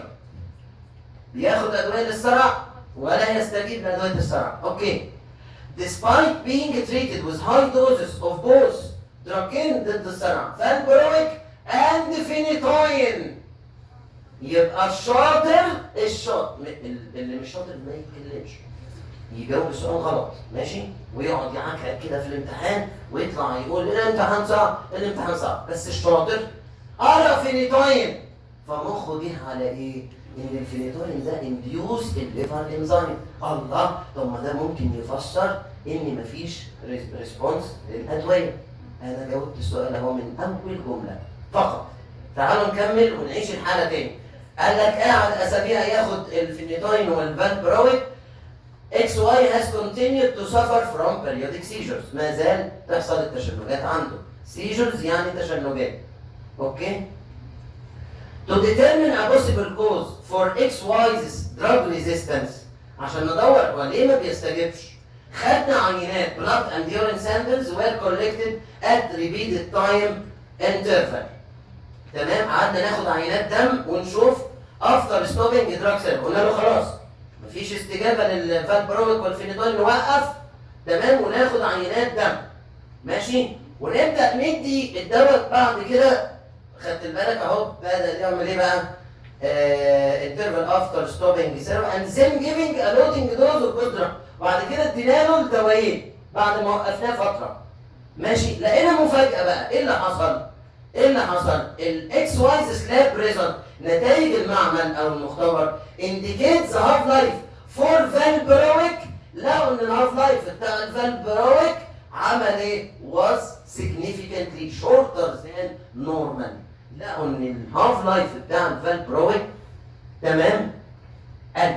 بياخد ادويه للصرع ولا يستجيب لادويه الصرع اوكي despite being treated with high doses of both دراجين ضد الصرع فالبرويك and فينيتوين يبقى الشاطر الشاطر اللي مش شاطر ما يتكلمش يجاوب السؤال غلط ماشي ويقعد يعكرك كده في الامتحان ويطلع يقول الامتحان صعب الامتحان صعب بس الشاطر قرا فينيتوين فمخه جه على ايه؟ ان الفينيتوين ده انديوس الليفر انزيم الله طب ما ده ممكن يفسر ان مفيش ريسبونس للادويه انا جاوبت السؤال اهو من اول جمله فقط تعالوا نكمل ونعيش الحاله تاني قال لك قاعد اسابيع ياخد الفينيتوين والفالبرويك اكس واي has continued to suffer from periodic seizures ما زال تحصل التشنجات عنده seizures يعني تشنجات اوكي to determine a possible cause for XY's drug resistance عشان ندور هو ليه ما بيستجيبش خدنا عينات blood and urine samples were collected at repeated time interval تمام قعدنا ناخد عينات دم ونشوف after stopping drug therapy قلنا له خلاص مفيش استجابه للفالبرويك والفينيتوين نوقف تمام وناخد عينات دم ماشي ونبدا ندي الدواء بعد كده خدت بالك اهو بدا يعمل ايه بقى؟ انترفال افتر ستوبنج سيرم اند then giving a loading dose of قدره وبعد كده ادينا له الدوايين بعد ما وقفناه فتره ماشي لقينا مفاجاه بقى ايه اللي حصل؟ ايه اللي حصل؟ الاكس وايز سلاب ريزلت نتائج المعمل او المختبر indicates the half life for valproic لقوا ان الهاف لايف بتاع الفالبرويك عمل ايه؟ was significantly shorter than normal لقوا ان الهاف لايف بتاع الفالبرويك تمام قل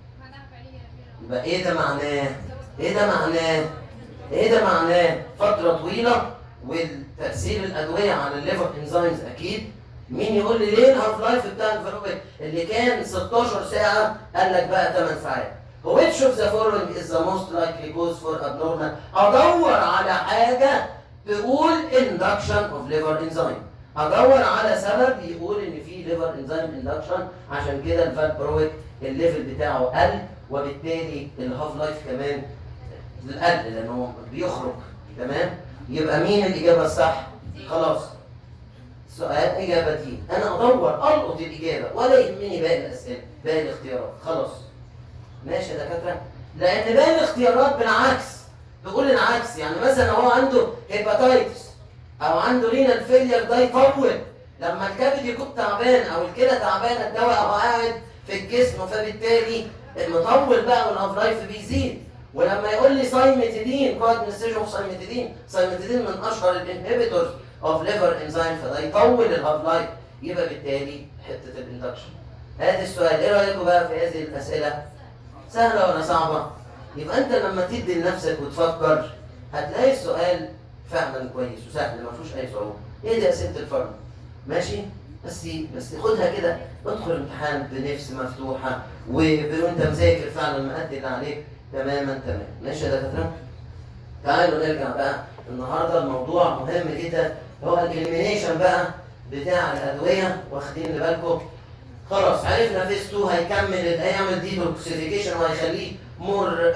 يبقى ايه ده معناه؟ ايه ده معناه؟ ايه ده معناه؟ فترة طويلة وتأثير الأدوية على الليفر انزيمز أكيد مين يقول لي ليه الهاف لايف بتاع الفيروبيك اللي كان 16 ساعة قال لك بقى 8 ساعات which of the following is the most likely cause for abnormal أدور على حاجة تقول induction of liver enzyme أدور على سبب يقول إن في liver enzyme induction عشان كده الفالبرويك الليفل بتاعه قل وبالتالي الهاف لايف كمان قل لأنه بيخرج تمام يبقى مين الإجابة الصح؟ خلاص سؤال إجابة دي أنا أدور ألقط الإجابة ولا يهمني باقي الأسئلة باقي الاختيارات خلاص ماشي يا دكاترة لأن باقي الاختيارات بالعكس تقول العكس يعني مثلا هو عنده هيباتايتس أو عنده رينال فيلير ده يطول لما الكبد يكون تعبان أو الكلى تعبانة الدواء هو قاعد في الجسم فبالتالي مطول بقى والهاف لايف بيزيد ولما يقول لي سايمتيدين كو ادمنستريشن اوف سايمتيدين سايمتيدين من اشهر الانهبيتورز اوف ليفر انزيم فده يطول الهاف لايف يبقى بالتالي حته الاندكشن هذا السؤال ايه رايكم بقى في هذه الاسئله سهله ولا صعبه يبقى انت لما تدي لنفسك وتفكر هتلاقي السؤال فعلا كويس وسهل ما فيهوش اي صعوبه ايه دي اسئله الفرد ماشي بس بس خدها كده ادخل امتحان بنفس مفتوحه و- وانت مذاكر فعلا مأدي اللي عليك تماما تمام ماشي يا دكاتره تعالوا نرجع بقى النهارده الموضوع مهم جدا هو الاليمينيشن بقى بتاع الادويه واخدين بالكم خلاص عرفنا فيس 2 هيكمل هيعمل ديتوكسيفيكيشن وهيخليه مور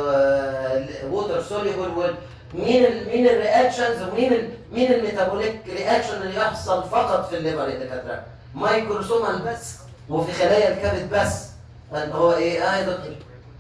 ووتر سوليبل مين ال مين الرياكشنز ومين ال مين الميتابوليك رياكشن اللي يحصل فقط في الليفر يا دكاتره مايكروسومال بس وفي خلايا الكبد بس اللي هو ايه اه يا دكتور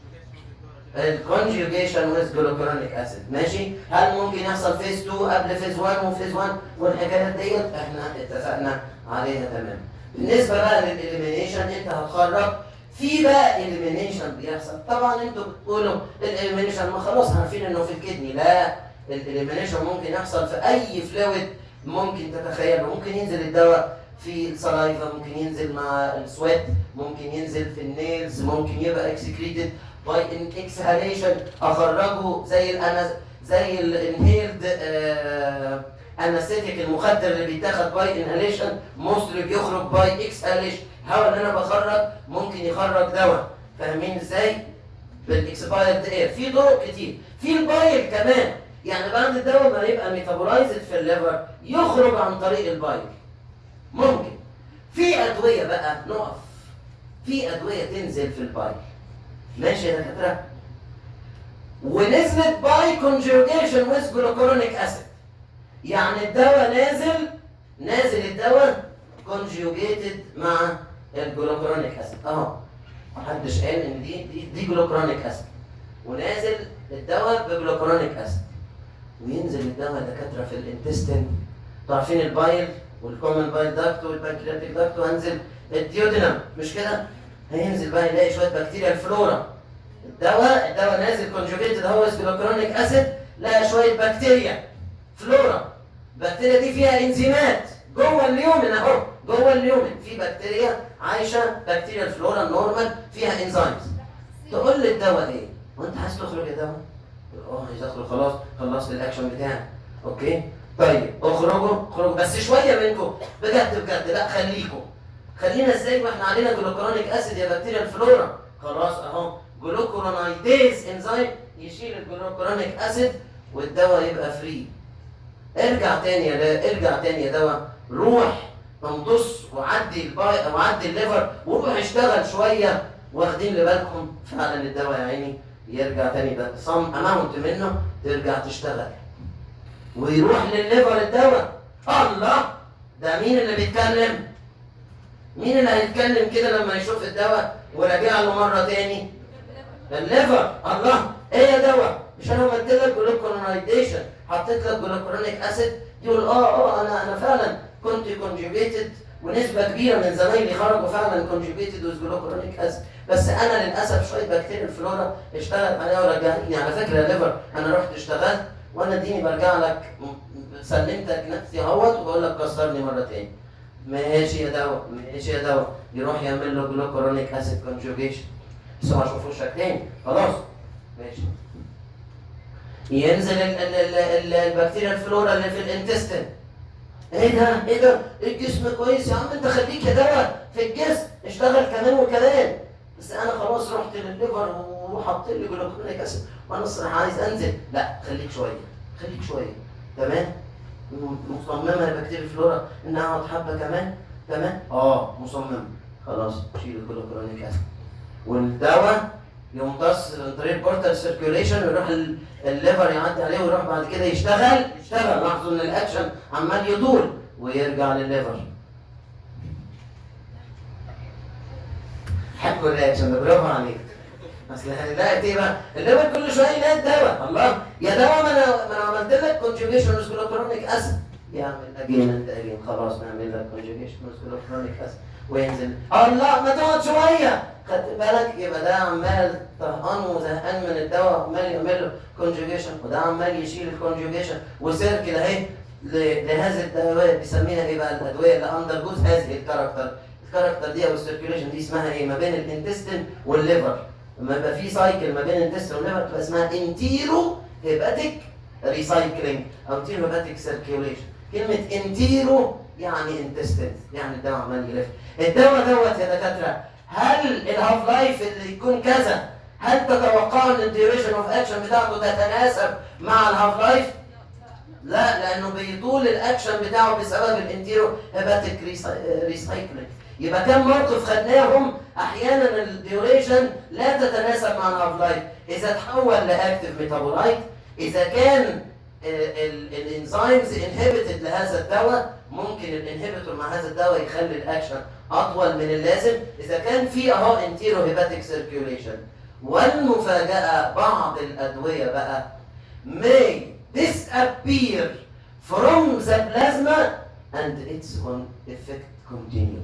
الكونجيوجيشن ويز جلوكرونيك اسيد ماشي هل ممكن يحصل فيز 2 قبل فيز 1 وفيز 1 والحكايات ديت احنا اتفقنا عليها تمام بالنسبه بقى للاليمينيشن انت هتخرج في بقى اليمينيشن بيحصل طبعا انتوا بتقولوا الاليمينيشن ما خلاص عارفين انه في الكدني لا الاليمينيشن ممكن يحصل في اي فلويد ممكن تتخيله ممكن ينزل الدواء في السلايفا ممكن ينزل مع السويت ممكن ينزل في النيلز ممكن يبقى اكسكريتد باي ان اكسهاليشن اخرجه زي الأنا زي الانهيلد انستيك المخدر اللي بيتاخد باي انهاليشن موستلي بيخرج باي اكسهاليشن الهواء اللي انا بخرج ممكن يخرج دواء فاهمين ازاي؟ بالاكسبايرد اير في طرق كتير في البايل كمان يعني بعد الدواء ما يبقى ميتابولايزد في الليفر يخرج عن طريق البايل ممكن في ادويه بقى نقف في ادويه تنزل في البايل ماشي يا دكاتره ونزلت باي كونجوجيشن ويز جلوكورونيك اسيد يعني الدواء نازل نازل الدواء كونجوجيتد مع الجلوكورونيك اسيد اهو محدش قال ان دي دي, دي جلوكورونيك اسيد ونازل الدواء بجلوكورونيك اسيد وينزل الدواء يا دكاتره في الانتستين انتوا عارفين البايل والكومن بايل داكت والبنكرياتيك داكت وهنزل الديودينم مش كده؟ هينزل بقى يلاقي شويه بكتيريا الفلورا الدواء الدواء نازل كونجوجيتد هو جلوكرونيك اسيد لقى شويه بكتيريا فلورا البكتيريا دي فيها انزيمات جوه اليومن اهو جوه اليومن في بكتيريا عايشه بكتيريا الفلورا النورمال فيها انزيمز تقول لي الدواء ايه؟ وانت عايز تخرج يا دواء؟ اه عايز اخرج خلاص خلصت الاكشن بتاعي اوكي طيب اخرجوا اخرجوا بس شويه منكم بجد بجد لا خليكم خلينا ازاي واحنا علينا جلوكرونيك اسيد يا بكتيريا الفلورا خلاص اهو جلوكورونايديز انزيم يشيل الجلوكرونيك اسيد والدواء يبقى فري ارجع تاني يا دا- ارجع تاني يا دواء روح امتص وعدي الباي او عدي الليفر وروح اشتغل شويه واخدين لبالكم فعلا الدواء يا عيني يرجع تاني ده صم اماونت منه ترجع تشتغل ويروح للليفر الدواء الله ده مين اللي بيتكلم مين اللي هيتكلم كده لما يشوف الدواء وراجع له مره تاني الليفر الله ايه يا دواء مش انا قلت لك جلوكورونايديشن حطيت لك جلوكورونيك اسيد يقول اه اه انا انا فعلا كنت كونجوجيتد ونسبه كبيره من زمايلي خرجوا فعلا كونجوجيتد ويز جلوكورونيك اسيد بس انا للاسف شويه بكتيريا الفلورا اشتغلت عليها ورجعتني على فكره يا ليفر انا رحت اشتغلت وانا اديني برجع لك م- سلمتك نفسي اهوت وبقول لك كسرني مره تاني ماشي يا دواء ماشي يا دواء يروح يعمل له جلوكورونيك اسيد كونجوجيشن بس ما اشوفوش تاني خلاص ماشي ينزل ال ال ال ال البكتيريا الفلورا اللي في الانتستين ايه ده ايه ده الجسم كويس يا عم انت خليك يا دواء في الجسم اشتغل كمان وكمان بس انا خلاص رحت للليفر وحط لي جلوكورونيك اسيد وانا الصراحه عايز انزل لا خليك شويه خليك شويه تمام مصممه يا بكتيريا الفلورا انها اقعد حبه كمان تمام اه مصممه خلاص شيل الجلوكورونيك اسيد والدواء يمتص عن طريق البورتال سيركيوليشن ويروح ال- الليفر يعدي عليه ويروح بعد كده يشتغل يشتغل لاحظوا ان الاكشن عمال يطول ويرجع للليفر حبوا الرياكشن ده برافو عليك اصل هنلاقي ايه بقى الليفر كل شويه يلاقي الدواء الله يا دواء ما انا ما انا عملت لك كونجوجيشن جلوكرونيك اسيد يعمل اجين انت اجين خلاص نعمل لك كونجوجيشن جلوكرونيك اسيد وينزل الله ما تقعد شويه خدت بالك يبقى ده عمال طهقان وزهقان من الدواء عمال يعمل له كونجوجيشن وده عمال يشيل الكونجوجيشن وسيركل اهي ل- لهذه الدواء بيسميها ايه بقى الادويه اللي اندر جوز هذه الكاركتر الكاركتر دي او السيركيوليشن دي اسمها ايه ما بين الانتستين والليفر لما يبقى في سايكل ما بين الانتستين والليفر تبقى اسمها انتيرو هيباتيك ريسايكلينج انتيرو هيباتيك سيركيوليشن كلمه انتيرو يعني انتستين يعني الدواء عمال يلف الدواء دوت يا دكاتره هل الهاف لايف اللي يكون كذا هل تتوقعوا ان الديوريشن اوف اكشن بتاعته تتناسب مع الهاف لايف؟ لا لانه بيطول الاكشن بتاعه بسبب الانتيرو هيباتيك ريسايكلينج يبقى كم موقف خدناهم احيانا الديوريشن لا تتناسب مع الهاف لايف اذا تحول لاكتف ميتابولايت اذا كان الانزيمز انهبيتد لهذا الدواء ممكن الانهبيتور مع هذا الدواء يخلي الاكشن اطول من اللازم اذا كان في اهو انتيرو هيباتيك سيركيوليشن والمفاجاه بعض الادويه بقى may disappear from the plasma and its own effect continue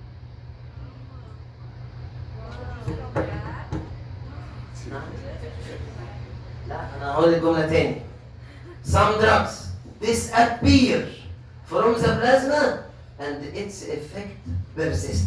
لا انا هقول الجمله تاني some drugs disappear from the plasma and its effect persist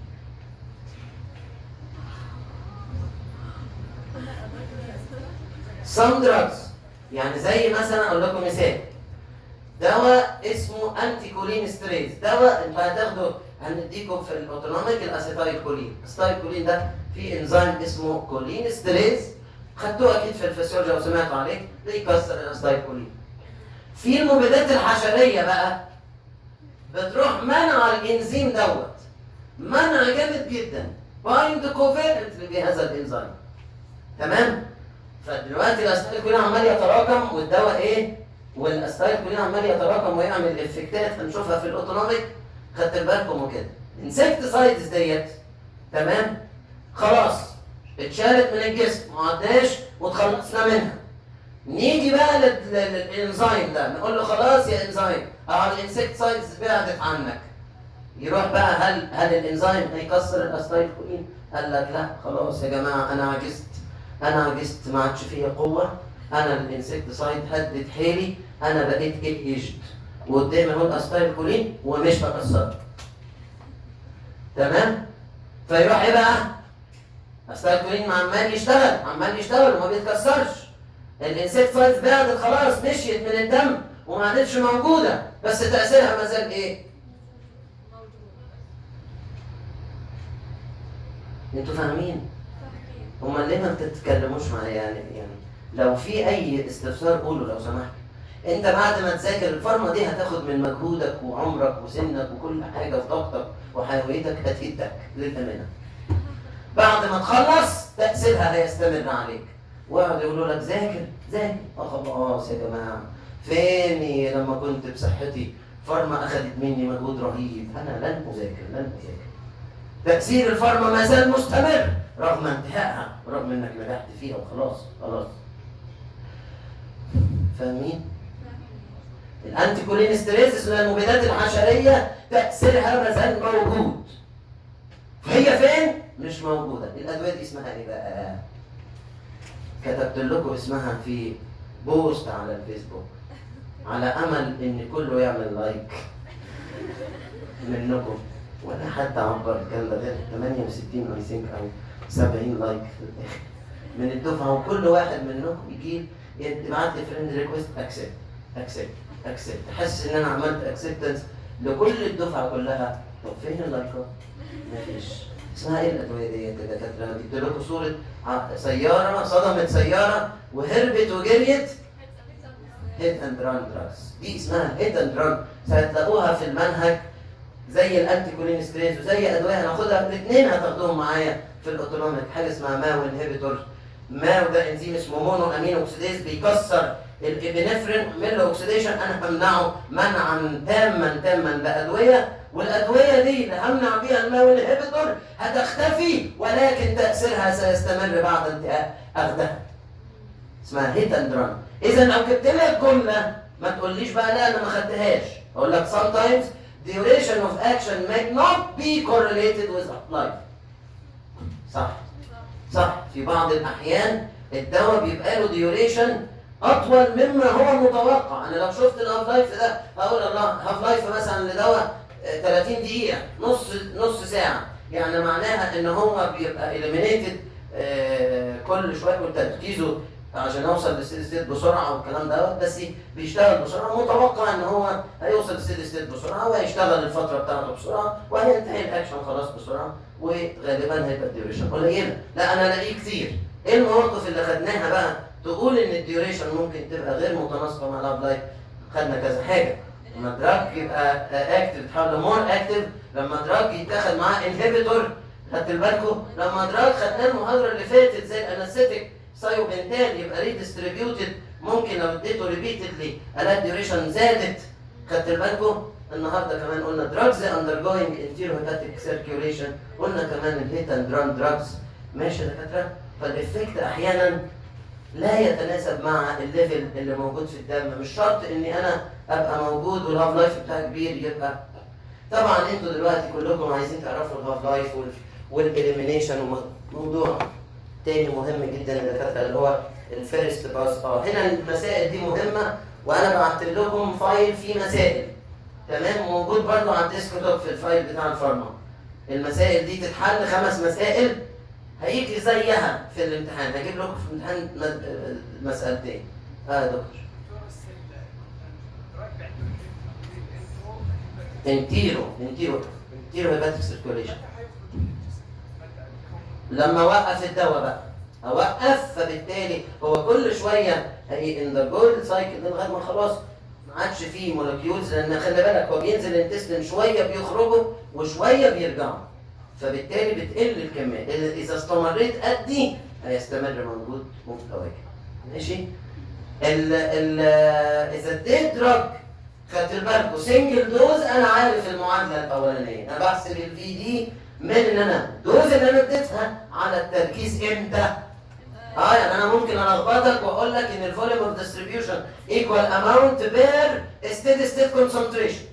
some drugs يعني زي مثلا اقول لكم مثال دواء اسمه انتي كولين ستريز دواء انت هتاخده هنديكم في الاوتونوميك الاسيتايل كولين الاسيتايل كولين ده في انزيم اسمه كولين ستريز خدتوه اكيد في الفسيولوجي او سمعتوا عليه بيكسر الاسيتايل كولين في المبيدات الحشريه بقى بتروح منع الانزيم دوت منع جامد جدا بايند كوفيرنت بهذا الانزيم تمام فدلوقتي الاستايل كلها عمال يتراكم والدواء ايه والاستايل كلها عمال يتراكم ويعمل افكتات هنشوفها في الاوتونوميك خدت بالكم وكده انسكتسايدز ديت تمام خلاص اتشالت من الجسم ما عدناش وتخلصنا منها نيجي بقى لل- لل- للانزيم ده نقول له خلاص يا انزيم اه الانسكتسايدز بعدت عنك يروح بقى هل هل الانزيم هيكسر الاستايل كولين؟ قال لك لا خلاص يا جماعه انا عجزت انا عجزت ما عادش فيا قوه انا الانسكتسايد هدت حيلي انا بقيت ايجد وقدامي اهو الاستايل كولين ومش هكسره تمام فيروح ايه بقى استايل كولين عمال يشتغل عمال يشتغل وما بيتكسرش الانسكتسايد بعدت خلاص مشيت من الدم وما عادتش موجوده بس تاثيرها ما زال ايه انتوا فاهمين امال ليه ما بتتكلموش معايا يعني يعني لو في اي استفسار قولوا لو سمحت انت بعد ما تذاكر الفارما دي هتاخد من مجهودك وعمرك وسنك وكل حاجه وطاقتك وحيويتك هتفيدك للامانه بعد ما تخلص تاثيرها هيستمر عليك ويقعدوا يقولوا لك ذاكر ذاكر اه خلاص يا جماعه فيني لما كنت بصحتي فارما اخذت مني مجهود رهيب انا لن اذاكر لن اذاكر تأثير الفارما ما زال مستمر رغم انتهائها ورغم انك نجحت فيها وخلاص خلاص فاهمين؟ الانتي كولين ستريسس من المبيدات الحشريه تاثيرها ما زال موجود فهي فين؟ مش موجوده الادويه دي اسمها ايه بقى؟ كتبت لكم اسمها في بوست على الفيسبوك على امل ان كله يعمل لايك منكم ولا حد عبر الكلام ده غير 68 اي ثينك او 70 لايك في الاخر من الدفعه وكل واحد منكم يجي يبعت لي فريند ريكويست اكسبت اكسبت اكسبت احس ان انا عملت اكسبتنس لكل الدفعه كلها طب فين اللايكات؟ مفيش اسمها ايه الادويه دي يا دكاتره؟ انا جبت لكم صوره ع- سياره صدمت سياره وهربت وجريت هيد اند ران دراجز دي اسمها هيد اند ران هتلاقوها في المنهج زي الانتي كولين ستريس وزي ادويه هناخدها الاثنين هتاخدوهم معايا في الاوتونوميك حاجه اسمها ماو انهبيتور ماو ده انزيم اسمه مونو امين اوكسيديز بيكسر الابنفرين يعمل له اوكسيديشن انا همنعه منعا تاما تاما بادويه والادويه دي اللي همنع بيها الماو انهبيتور هتختفي ولكن تاثيرها سيستمر بعد انتهاء اخذها اسمها هيت اند ران اذا لو جبت لك جمله ما تقوليش بقى لا انا ما خدتهاش اقول لك sometimes duration of action may not be correlated with life صح صح في بعض الاحيان الدواء بيبقى له ديوريشن اطول مما هو متوقع انا لو شفت الهاف لايف ده هقول الله هاف لايف مثلا لدواء آه، 30 دقيقه نص نص ساعه يعني معناها ان هو بيبقى اليمينيتد كل شويه وتركيزه عشان اوصل للستيد ستيت بسرعه والكلام ده بس بيشتغل بسرعه متوقع ان هو هيوصل للستيد ستيت بسرعه وهيشتغل الفتره بتاعته بسرعه وهينتهي الاكشن خلاص بسرعه وغالبا هيبقى الديوريشن قليله لا انا الاقيه كتير ايه المواقف اللي خدناها بقى تقول ان الديوريشن ممكن تبقى غير متناسقه مع الاب لايف خدنا كذا حاجه لما دراج يبقى اكتف تحول مور اكتف لما دراج يتاخد معاه انهبيتور خدت بالكم لما دراج خدناه المحاضره اللي فاتت زي الانستيك سايوبنتال يبقى ريديستريبيوتد ممكن لو اديته ريبيتدلي الاقي ديوريشن زادت خدت بالكم النهارده كمان قلنا drugs undergoing enterohepatic circulation قلنا كمان الهيت اند ران drugs ماشي يا دكاتره فالافكت احيانا لا يتناسب مع الليفل اللي موجود في الدم مش شرط اني انا ابقى موجود والهاف لايف بتاعي كبير يبقى طبعا انتوا دلوقتي كلكم عايزين تعرفوا الهاف لايف والاليمينيشن وموضوع تاني مهم جدا يا دكاتره اللي هو الفيرست باس اه هنا المسائل دي مهمه وانا بعت لكم فايل فيه مسائل تمام موجود برضو على الديسكتوب في الفايل بتاع الفارما المسائل دي تتحل خمس مسائل هيجي زيها في الامتحان هجيب لكم في الامتحان مد- مسألتين اه يا دكتور انتيرو انتيرو انتيرو هيباتيك سيركوليشن لما اوقف الدواء بقى اوقف فبالتالي هو كل شويه هي ان ذا جولد سايكل لغايه ما خلاص ما عادش فيه مولكيولز لان خلي بالك هو بينزل الانتستين شويه بيخرجوا وشويه بيرجعوا فبالتالي بتقل الكميه إذا- اذا استمريت قدي هيستمر موجود متواجد ماشي ال ال اذا اديت دراج خدت بالكوا سنجل دوز انا عارف المعادله الاولانيه انا بحسب الفي دي من ان انا الدوز اللي انا اديتها على التركيز امتى اه يعني انا ممكن الخبطك واقول لك ان الفوليوم اوف ديستريبيوشن ايكوال اماونت بير ستيدي ستيت كونسنتريشن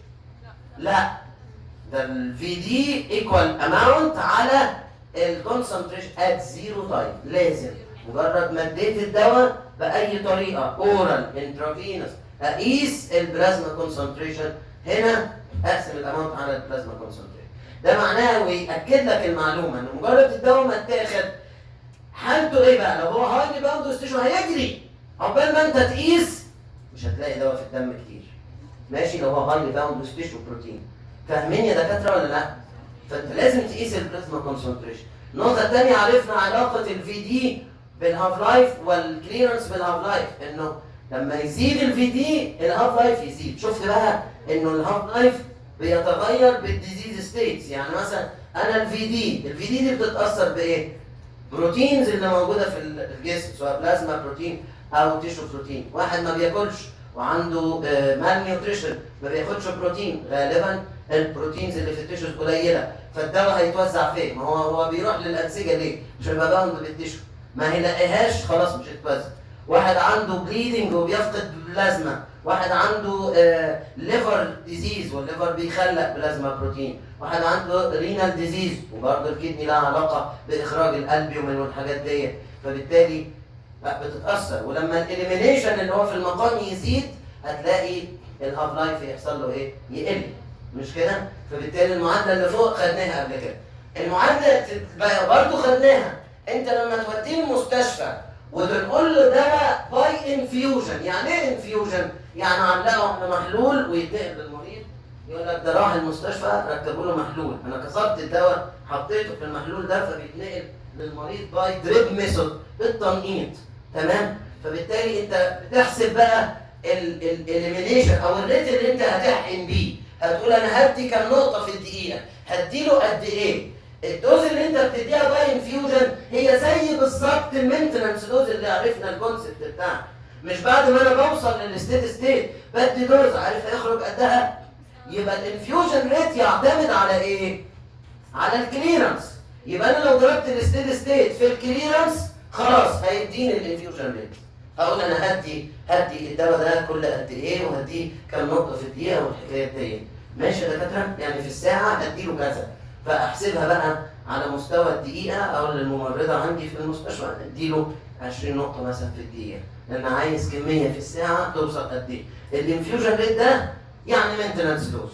لا ده الفي دي ايكوال اماونت على الكونسنتريشن ات زيرو تايم لازم مجرد ما اديت الدواء باي طريقه اورال انترافينوس اقيس البلازما كونسنتريشن هنا اقسم الاماونت على البلازما كونسنتريشن ده معناه ويأكد لك المعلومه ان مجرد الدواء ما اتاخد حالته ايه بقى؟ لو هو هايلي باوند ستيشن هيجري عقبال ما انت تقيس مش هتلاقي دواء في الدم كتير ماشي لو هو هايلي باوند ستيشن بروتين فاهمين يا دكاتره ولا لا؟ فانت لازم تقيس البلازما كونسنتريشن النقطه الثانيه عرفنا علاقه الفي دي بالهاف لايف والكليرنس بالهاف لايف انه لما يزيد الفي دي الهاف لايف يزيد شفت بقى انه الهاف لايف بيتغير بالديزيز ستيتس يعني مثلا انا الفي دي الفي دي دي بتتاثر بايه؟ بروتينز اللي موجوده في الجسم سواء بلازما بروتين او تيشو بروتين واحد ما بياكلش وعنده مال نيوتريشن ما بياخدش بروتين غالبا البروتينز اللي في التيشوز قليله فالدواء هيتوزع فين ما هو هو بيروح للانسجه ليه مش هيبقى باوند بالتيشو ما هيلاقيهاش خلاص مش هيتوزع واحد عنده بليدنج وبيفقد بلازما واحد عنده ليفر ديزيز والليفر بيخلق بلازما بروتين واحد عنده رينال ديزيز وبرضه الكدني لها علاقه باخراج الالبيومين والحاجات دي فبالتالي لا بتتاثر ولما الاليمينيشن اللي هو في المقام يزيد هتلاقي الهاف لايف يحصل له ايه؟ يقل مش كده؟ فبالتالي المعادله اللي فوق خدناها قبل كده. المعادله بقى برضه خدناها انت لما توديه المستشفى وتقول له ده باي انفيوجن يعني ايه انفيوجن؟ يعني علقه على محلول ويتنقل للمريض يقول لك ده راح المستشفى ركبوا له محلول انا كسرت الدواء حطيته في المحلول ده فبيتنقل للمريض باي دريب ميثود بالتنقيط تمام فبالتالي انت بتحسب بقى الاليمينيشن او الريت اللي انت هتحقن بيه هتقول انا هدي كام نقطه في الدقيقه هديله قد ايه الدوز اللي انت بتديها باي انفيوجن هي زي بالظبط المينتنس دوز اللي عرفنا الكونسبت بتاعها مش بعد ما انا بوصل للستيت ستيت بدي دوز عارف هيخرج قدها يبقى الانفيوجن ريت يعتمد على ايه؟ على الكليرنس يبقى انا لو ضربت الستيت ستيت في الكليرنس خلاص هيديني الانفيوجن ريت هقول انا هدي هدي الدواء ده كل قد ايه وهديه كام نقطه في الدقيقه والحكايات دي ماشي يا دكاتره يعني في الساعه اديله كذا فاحسبها بقى على مستوى الدقيقه او للممرضه عندي في المستشفى اديله 20 نقطه مثلا في الدقيقه لان عايز كميه في الساعه توصل قد ايه الانفيوجن ريت ده يعني مينتنس دوز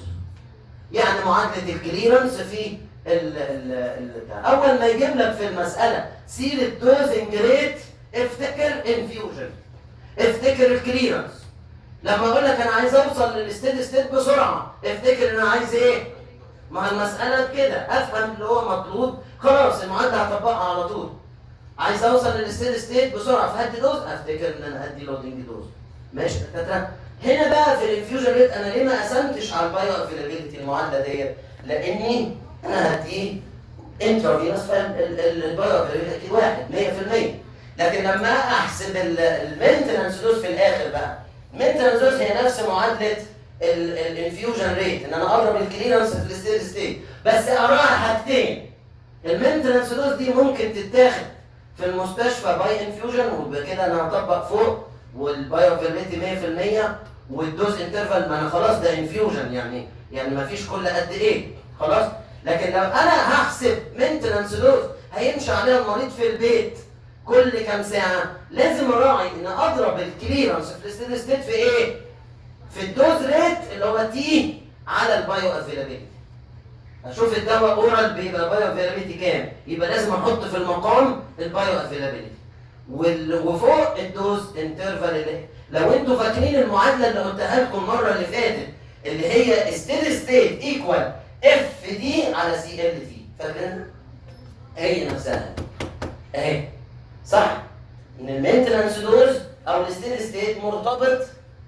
يعني معادله الكليرنس في ال ال ال بتاع. اول ما يجيب لك في المساله سيره دوزنج ريت افتكر انفيوجن افتكر الكليرنس لما اقول لك انا عايز اوصل للستيد ستيت بسرعه افتكر ان انا عايز ايه ما المساله كده افهم اللي هو مطلوب خلاص المعادله هطبقها على طول عايز اوصل للستيد ستيت بسرعه فهدي دوز افتكر ان انا هدي لودنج دوز ماشي يا دكاتره هنا بقى في الانفيوجن ريت انا ليه ما قسمتش على البايو افيلابيلتي المعادله ديت لاني انا هديه انترافينوس فالبايو افيلابيلتي اكيد واحد 100% لكن لما احسب المينتنس دوز في الاخر بقى المينتنس دوز هي نفس معادله الانفيوجن ريت ان انا اضرب الكليرنس في الستيد ستيت بس اراها حاجتين المينتنس دوز دي ممكن تتاخد في المستشفى باي انفيوجن وبكده انا هطبق فوق والبايو افيلابيلتي 100% والدوز انترفال ما انا خلاص ده انفيوجن يعني يعني ما فيش كل قد ايه خلاص لكن لو انا هحسب مينتنس دوز هيمشي عليها المريض في البيت كل كام ساعه لازم اراعي ان اضرب الكليرنس في الستيد ستيت في ايه؟ في الدوز ريت اللي هو تي على البايو افيلابيلتي اشوف الدواء اورال بيبقى بايو افيلابيلتي كام يبقى لازم احط في المقام البايو افيلابيلتي وال- وفوق الدوز انترفال اللي لو انتوا فاكرين المعادله اللي قلتها لكم المره اللي فاتت اللي هي ستيد ستيت ايكوال اف دي على سي ال تي فاكرين؟ هي نفسها اهي صح ان المينتنس دوز او الستيد ستيت مرتبط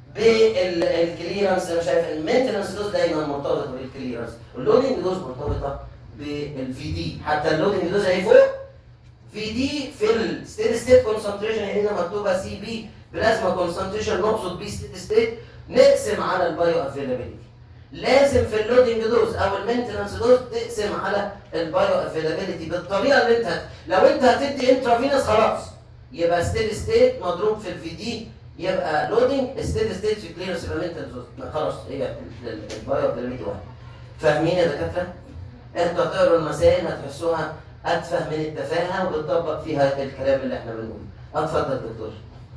بالكليرنس انا شايف المينتنس دوز دايما مرتبط بالكليرنس واللودنج دوز مرتبطه بالفي دي حتى اللودنج دوز اهي فوق في دي في الستيد ستيت كونسنتريشن هنا مكتوبه سي بي بلازما كونسنتريشن نقصد بيه ستيد ستيت نقسم على البايو افيلابيلتي لازم في اللودنج دوز او المينتنس دوز تقسم على البايو افيلابيلتي بالطريقه اللي انت لو انت هتدي انترافينوس خلاص يبقى ستيد ستيت مضروب في الفي دي يبقى لودنج ستيد ستيت في كليرنس يبقى مينتنس دوز خلاص هي البايو افيلابيلتي واحد فاهمين يا دكاتره؟ انتوا هتقروا المسائل هتحسوها اتفه من التفاهه وبتطبق فيها الكلام اللي احنا بنقوله اتفضل دكتور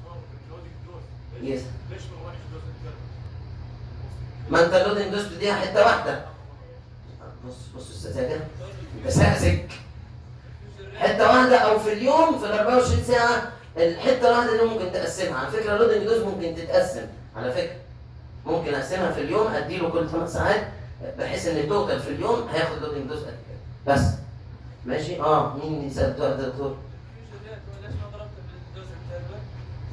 يس ليش ما هوش دوز انترفال؟ ما انت اللودنج دوز دي حته واحده بص بص السذاكر انت ساذج حته واحده او في اليوم في ال 24 ساعه الحته الواحده دي ممكن تقسمها على فكره اللودنج دوز ممكن تتقسم على فكره ممكن اقسمها في اليوم اديله كل 8 ساعات بحيث ان التوتال في اليوم هياخد لودنج دوز قد كده بس ماشي اه مين يسال الدكتور دكتور ليش ما ضربت بالدوز انترفال؟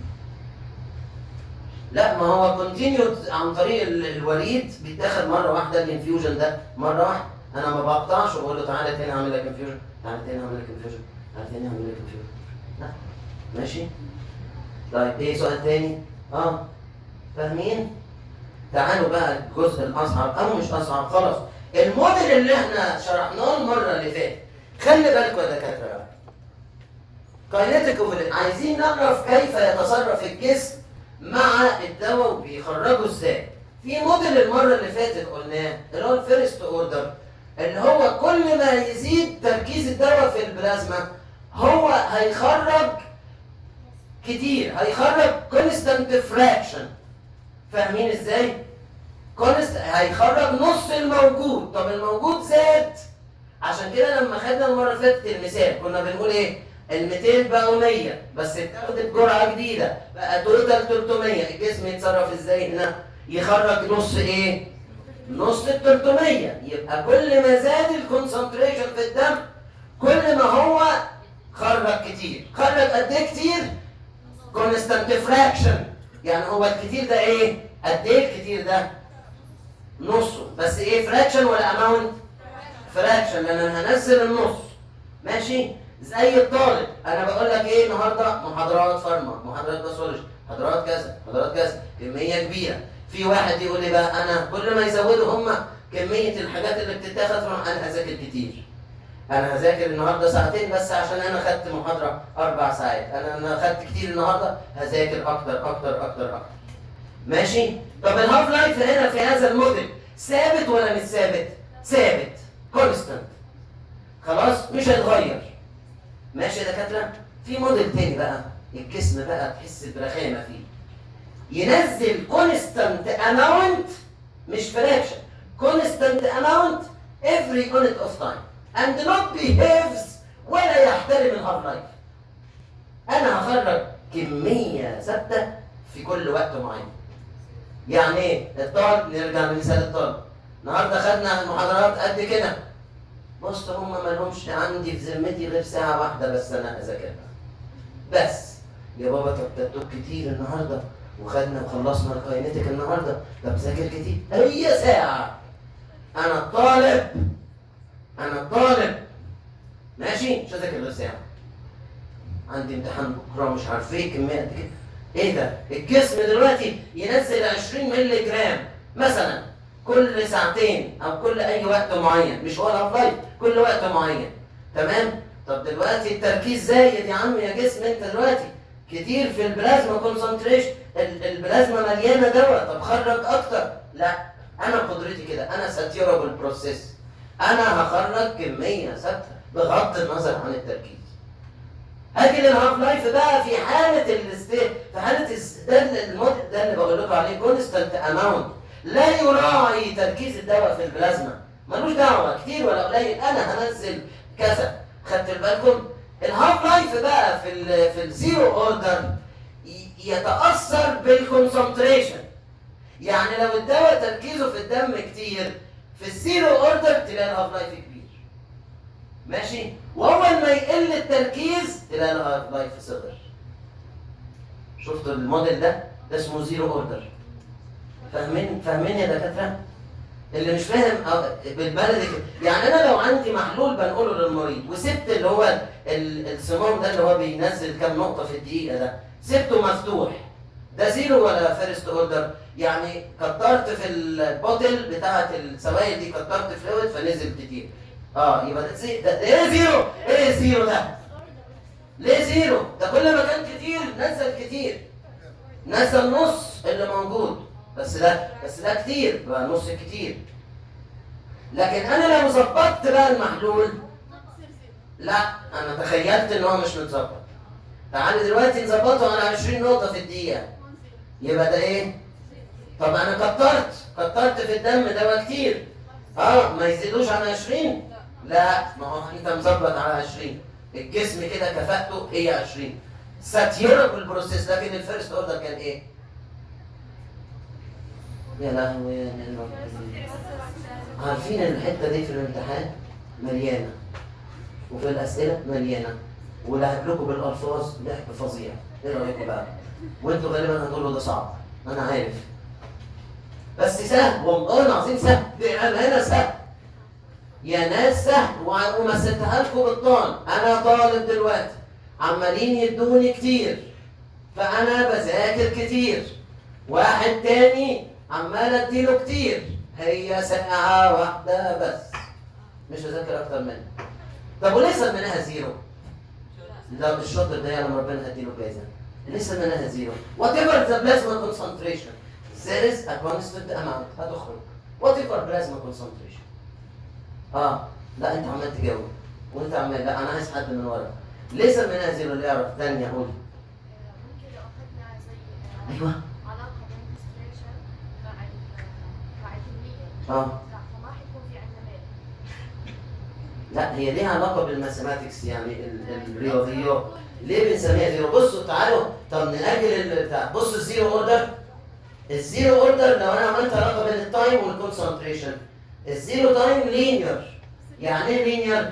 لا ما هو كونتينيود عن طريق ال- الوريد بيتاخد مره واحده الانفيوجن ده مره واحده انا ما بقطعش واقول له تعالى تاني اعمل لك انفيوجن تعالى تاني اعمل لك انفيوجن تعالى تاني اعمل لك انفيوجن لا ماشي طيب ايه سؤال تاني اه فاهمين تعالوا بقى الجزء الاصعب او مش اصعب خلاص الموديل اللي احنا شرحناه المره اللي فاتت خلي بالكم يا دكاتره بقى كاينيتيك عايزين نعرف كيف يتصرف الجسم مع الدواء وبيخرجه ازاي في موديل المره اللي فاتت قلناه اللي هو الفيرست اوردر اللي هو كل ما يزيد تركيز الدواء في البلازما هو هيخرج كتير هيخرج كونستانت فراكشن فاهمين ازاي كونست هيخرج نص الموجود طب الموجود زاد عشان كده لما خدنا المره اللي فاتت المثال كنا بنقول ايه ال 200 بقوا 100 بس اتاخدت جرعه جديده بقى توتال 300 الجسم يتصرف ازاي هنا يخرج نص ايه نص ال 300 يبقى كل ما زاد الكونسنتريشن في الدم كل ما هو خرج كتير خرج قد ايه كتير كونستانت فراكشن يعني هو الكتير ده ايه قد ايه الكتير ده نصه بس ايه فراكشن ولا اماونت فراكشن لان انا هنزل النص ماشي زي الطالب انا بقول لك ايه النهارده محاضرات فارما محاضرات باثولوجي محاضرات كذا محاضرات كذا كميه كبيره في واحد يقول لي بقى انا كل ما يزودوا هم كميه الحاجات اللي بتتاخد فانا انا هذاكر كتير انا هذاكر النهارده ساعتين بس عشان انا خدت محاضره اربع ساعات انا انا خدت كتير النهارده هذاكر اكتر اكتر اكتر اكتر ماشي طب الهاف لايف هنا في هذا الموديل ثابت ولا مش ثابت ثابت كونستانت خلاص مش هيتغير ماشي يا دكاتره في موديل تاني بقى الجسم بقى تحس برخامه فيه ينزل كونستانت اماونت مش فراكشن كونستانت اماونت every unit of time and not behaves ولا يحترم الهاف لايف انا هخرج كميه ثابته في كل وقت معين يعني ايه الطالب نرجع لمثال الطالب النهارده خدنا المحاضرات قد كده بص هم ما لهمش عندي في ذمتي غير ساعه واحده بس انا اذاكرها بس يا بابا طب تدوك كتير النهارده وخدنا وخلصنا الكاينتك النهارده طب ذاكر كتير هي ساعه انا الطالب انا الطالب ماشي مش هذاكر غير ساعه عندي امتحان بكره مش عارف ايه كميه قد كده ايه ده الجسم دلوقتي ينزل 20 مللي جرام مثلا كل ساعتين او كل اي وقت معين مش هو الهاف لايف كل وقت معين تمام طب دلوقتي التركيز زايد يا عم يا جسم انت دلوقتي كتير في البلازما كونسنتريشن البلازما مليانه دواء طب خرج اكتر لا انا قدرتي كده انا ساتيورابل بروسيس انا هخرج كميه ثابته بغض النظر عن التركيز اجي للهاف لايف بقى في حاله الاستيت في حاله الس- ده اللي- المود ده اللي بقول لكم عليه كونستانت اماونت لا يراعي تركيز الدواء في البلازما ملوش دعوه كتير ولا قليل انا هنزل كذا خدت بالكم الهاف لايف بقى في ال في الزيرو اوردر ي- يتاثر بالكونسنتريشن يعني لو الدواء تركيزه في الدم كتير في الزيرو اوردر تلاقي الهاف لايف كبير ماشي واول ما يقل التركيز تلاقي الهاف لايف صغر شفتوا الموديل ده ده اسمه زيرو اوردر فاهمين فاهمين يا دكاتره اللي مش فاهم أه، بالبلدي كده يعني انا لو عندي محلول بنقله للمريض وسبت اللي هو ال- الصمام ده اللي هو بينزل كام نقطه في الدقيقه ده سبته مفتوح ده زيرو ولا فيرست اوردر يعني كترت في البوتل بتاعه السوائل دي كترت فلويد فنزل كتير اه يبقى ده, زي ده, ده ايه زيرو ايه زيرو ده ليه زيرو ده كل ما كان كتير نزل كتير نزل نص اللي موجود بس ده بس ده كتير بقى نص كتير لكن انا لو ظبطت بقى المحلول لا انا تخيلت ان هو مش متظبط تعالى دلوقتي نظبطه على 20 نقطة في الدقيقة يبقى ده ايه؟ طب انا كترت كترت في الدم دواء كتير اه ما يزيدوش عن 20 لا ما هو انت مظبط على 20 الجسم كده كفاءته هي 20 ساتيورابل بروسيس لكن الفيرست اوردر كان ايه؟ يا لهوي يا لهوي عارفين الحته دي في الامتحان مليانه وفي الاسئله مليانه ولعب لكم بالالفاظ لعب فظيع ايه رايكم بقى؟ وانتوا غالبا هتقولوا ده صعب انا عارف بس سهل والله العظيم سهل بامانه سهل يا ناس سهل وع- ومثلتها لكم بالطال انا طالب دلوقتي عمالين يدوني كتير فانا بذاكر كتير واحد تاني عمال اديله كتير هي ساعة واحدة بس مش هذاكر اكتر منها طب وليه سميناها زيرو؟ لا مش شاطر ده لما ربنا هديله جايزة ليه سميناها زيرو؟ whatever the plasma concentration there is a constant amount هتخرج whatever plasma concentration اه لا انت عمال تجاوب وانت عمال لا انا عايز حد من ورا ليه سميناها زيرو اللي يعرف ثانية قول ممكن لو اخذنا زي ايوه علاقه بين الكونسنتريشن مع ال- مع الكميه اه لا فما حيكون في عندنا ميل لا هي ليها علاقه بالماثيماتكس يعني ال- الرياضيات ليه بنسميها زيرو بصوا تعالوا طب نأجل ال- بتاع بصوا الزيرو اوردر الزيرو اوردر لو انا عملت علاقه بين التايم والكونسنتريشن الزيرو تايم لينير يعني ايه لينير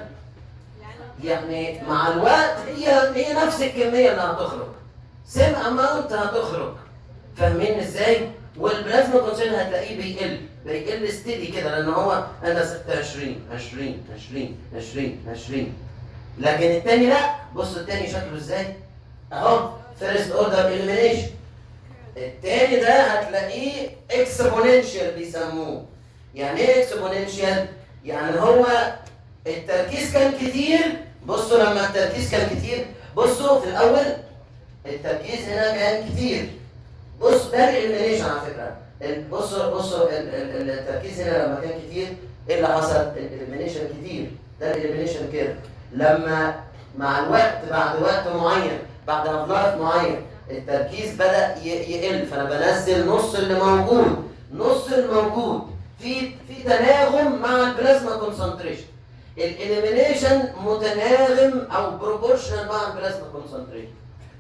يعني مع الوقت هي هي نفس الكميه اللي هتخرج سيم اماونت هتخرج فاهمين ازاي والبلازما كونسنتريشن هتلاقيه بيقل بيقل ستيدي كده لان هو انا 26 20 20 20 20 لكن التاني لا بص التاني شكله ازاي اهو فيرست اوردر اليمينيشن التاني ده هتلاقيه اكسبوننشال بيسموه يعني ايه اكسبوننشال يعني هو التركيز كان كتير بصوا لما التركيز كان كتير بصوا في الاول التركيز هنا كان كتير بص ده الاليمينيشن على فكره ال- بصوا بصوا ال- ال- التركيز هنا لما كان كتير ايه اللي حصل؟ الاليمينيشن كتير ده الاليمينيشن كده لما مع الوقت بعد وقت معين بعد افلاك معين التركيز بدا ي- يقل فانا بنزل نص اللي موجود نص الموجود في في تناغم مع البلازما كونسنتريشن الاليمينيشن متناغم او بروبورشنال مع البلازما كونسنتريشن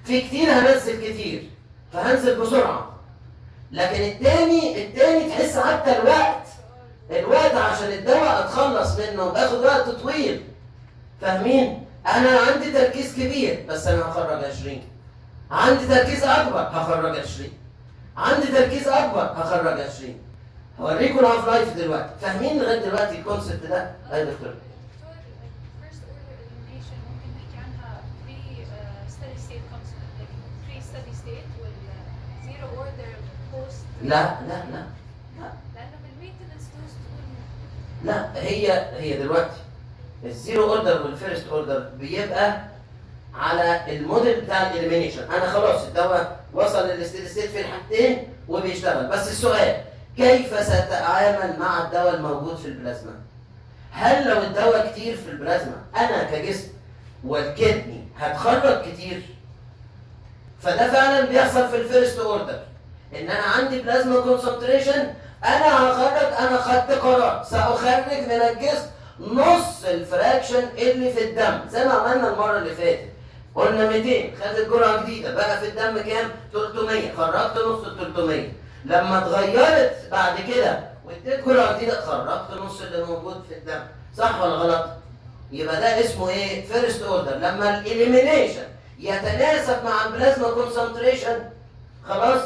في كتير هنزل كتير فهنزل بسرعه لكن التاني التاني تحس حتى الوقت الوقت عشان الدواء اتخلص منه باخد وقت طويل فاهمين انا عندي تركيز كبير بس انا هخرج 20 عندي تركيز اكبر هخرج 20 عندي تركيز اكبر هخرج 20 هوريكم الهاف لايف دلوقتي فاهمين لغايه دلوقتي الكونسيبت ده اي دكتور first order elimination ممكن نحكي عنها pre uh, steady state concept like pre steady state وال zero order post لا لا لا لانه بالمينتنس دوز تكون لا هي هي دلوقتي الزيرو اوردر والفيرست اوردر بيبقى على الموديل بتاع الاليمينيشن انا خلاص الدواء وصل للستيدي ستيت في الحاجتين وبيشتغل بس السؤال كيف ستتعامل مع الدواء الموجود في البلازما هل لو الدواء كتير في البلازما انا كجسم والكدني هتخرج كتير فده فعلا بيحصل في الفيرست اوردر ان انا عندي بلازما كونسنتريشن انا هخرج انا خدت قرار ساخرج من الجسم نص الفراكشن اللي في الدم زي ما عملنا المره اللي فاتت قلنا 200 خدت جرعه جديده بقى في الدم كام 300 خرجت نص ال 300 لما اتغيرت بعد كده واديت جرعه جديده خرجت نص اللي موجود في الدم صح ولا غلط يبقى ده اسمه ايه فيرست اوردر لما الاليمينيشن يتناسب مع البلازما كونسنتريشن خلاص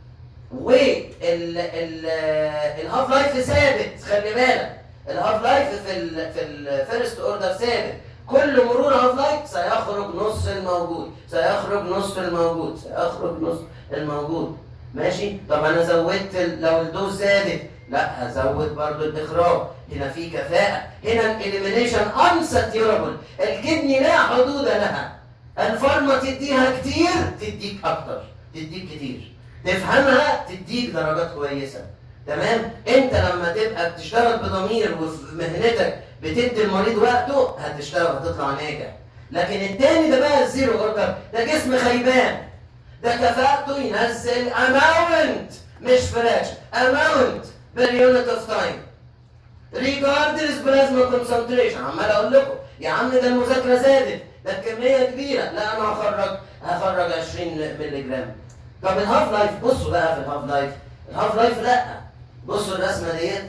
والهاف لايف ثابت خلي بالك الهاف لايف في ال في الفيرست اوردر ثابت كل مرور هاف لايف سيخرج نص الموجود سيخرج نص الموجود سيخرج نص الموجود ماشي طب انا زودت ال- لو الدوز زادت لا هزود برضو الاخراج هنا في كفاءه هنا الاليمينيشن انساتيورابل الكدني لا حدود لها الفارما تديها كتير تديك اكتر تديك كتير تفهمها تديك درجات كويسه تمام انت لما تبقى بتشتغل بضمير وفي مهنتك بتدي المريض وقته هتشتغل هتطلع ناجح لكن التاني ده بقى الزيرو اوردر ده جسم خيبان ده كفاءته ينزل اماونت مش فراكشن اماونت باليونت اوف تايم ريجاردلس بلازما كونسنتريشن عمال اقول لكم يا عم ده المذاكره زادت ده الكميه كبيره لا انا هخرج هخرج 20 مللي جرام طب الهاف لايف بصوا بقى في الهاف لايف الهاف لايف لا بصوا الرسمه ديت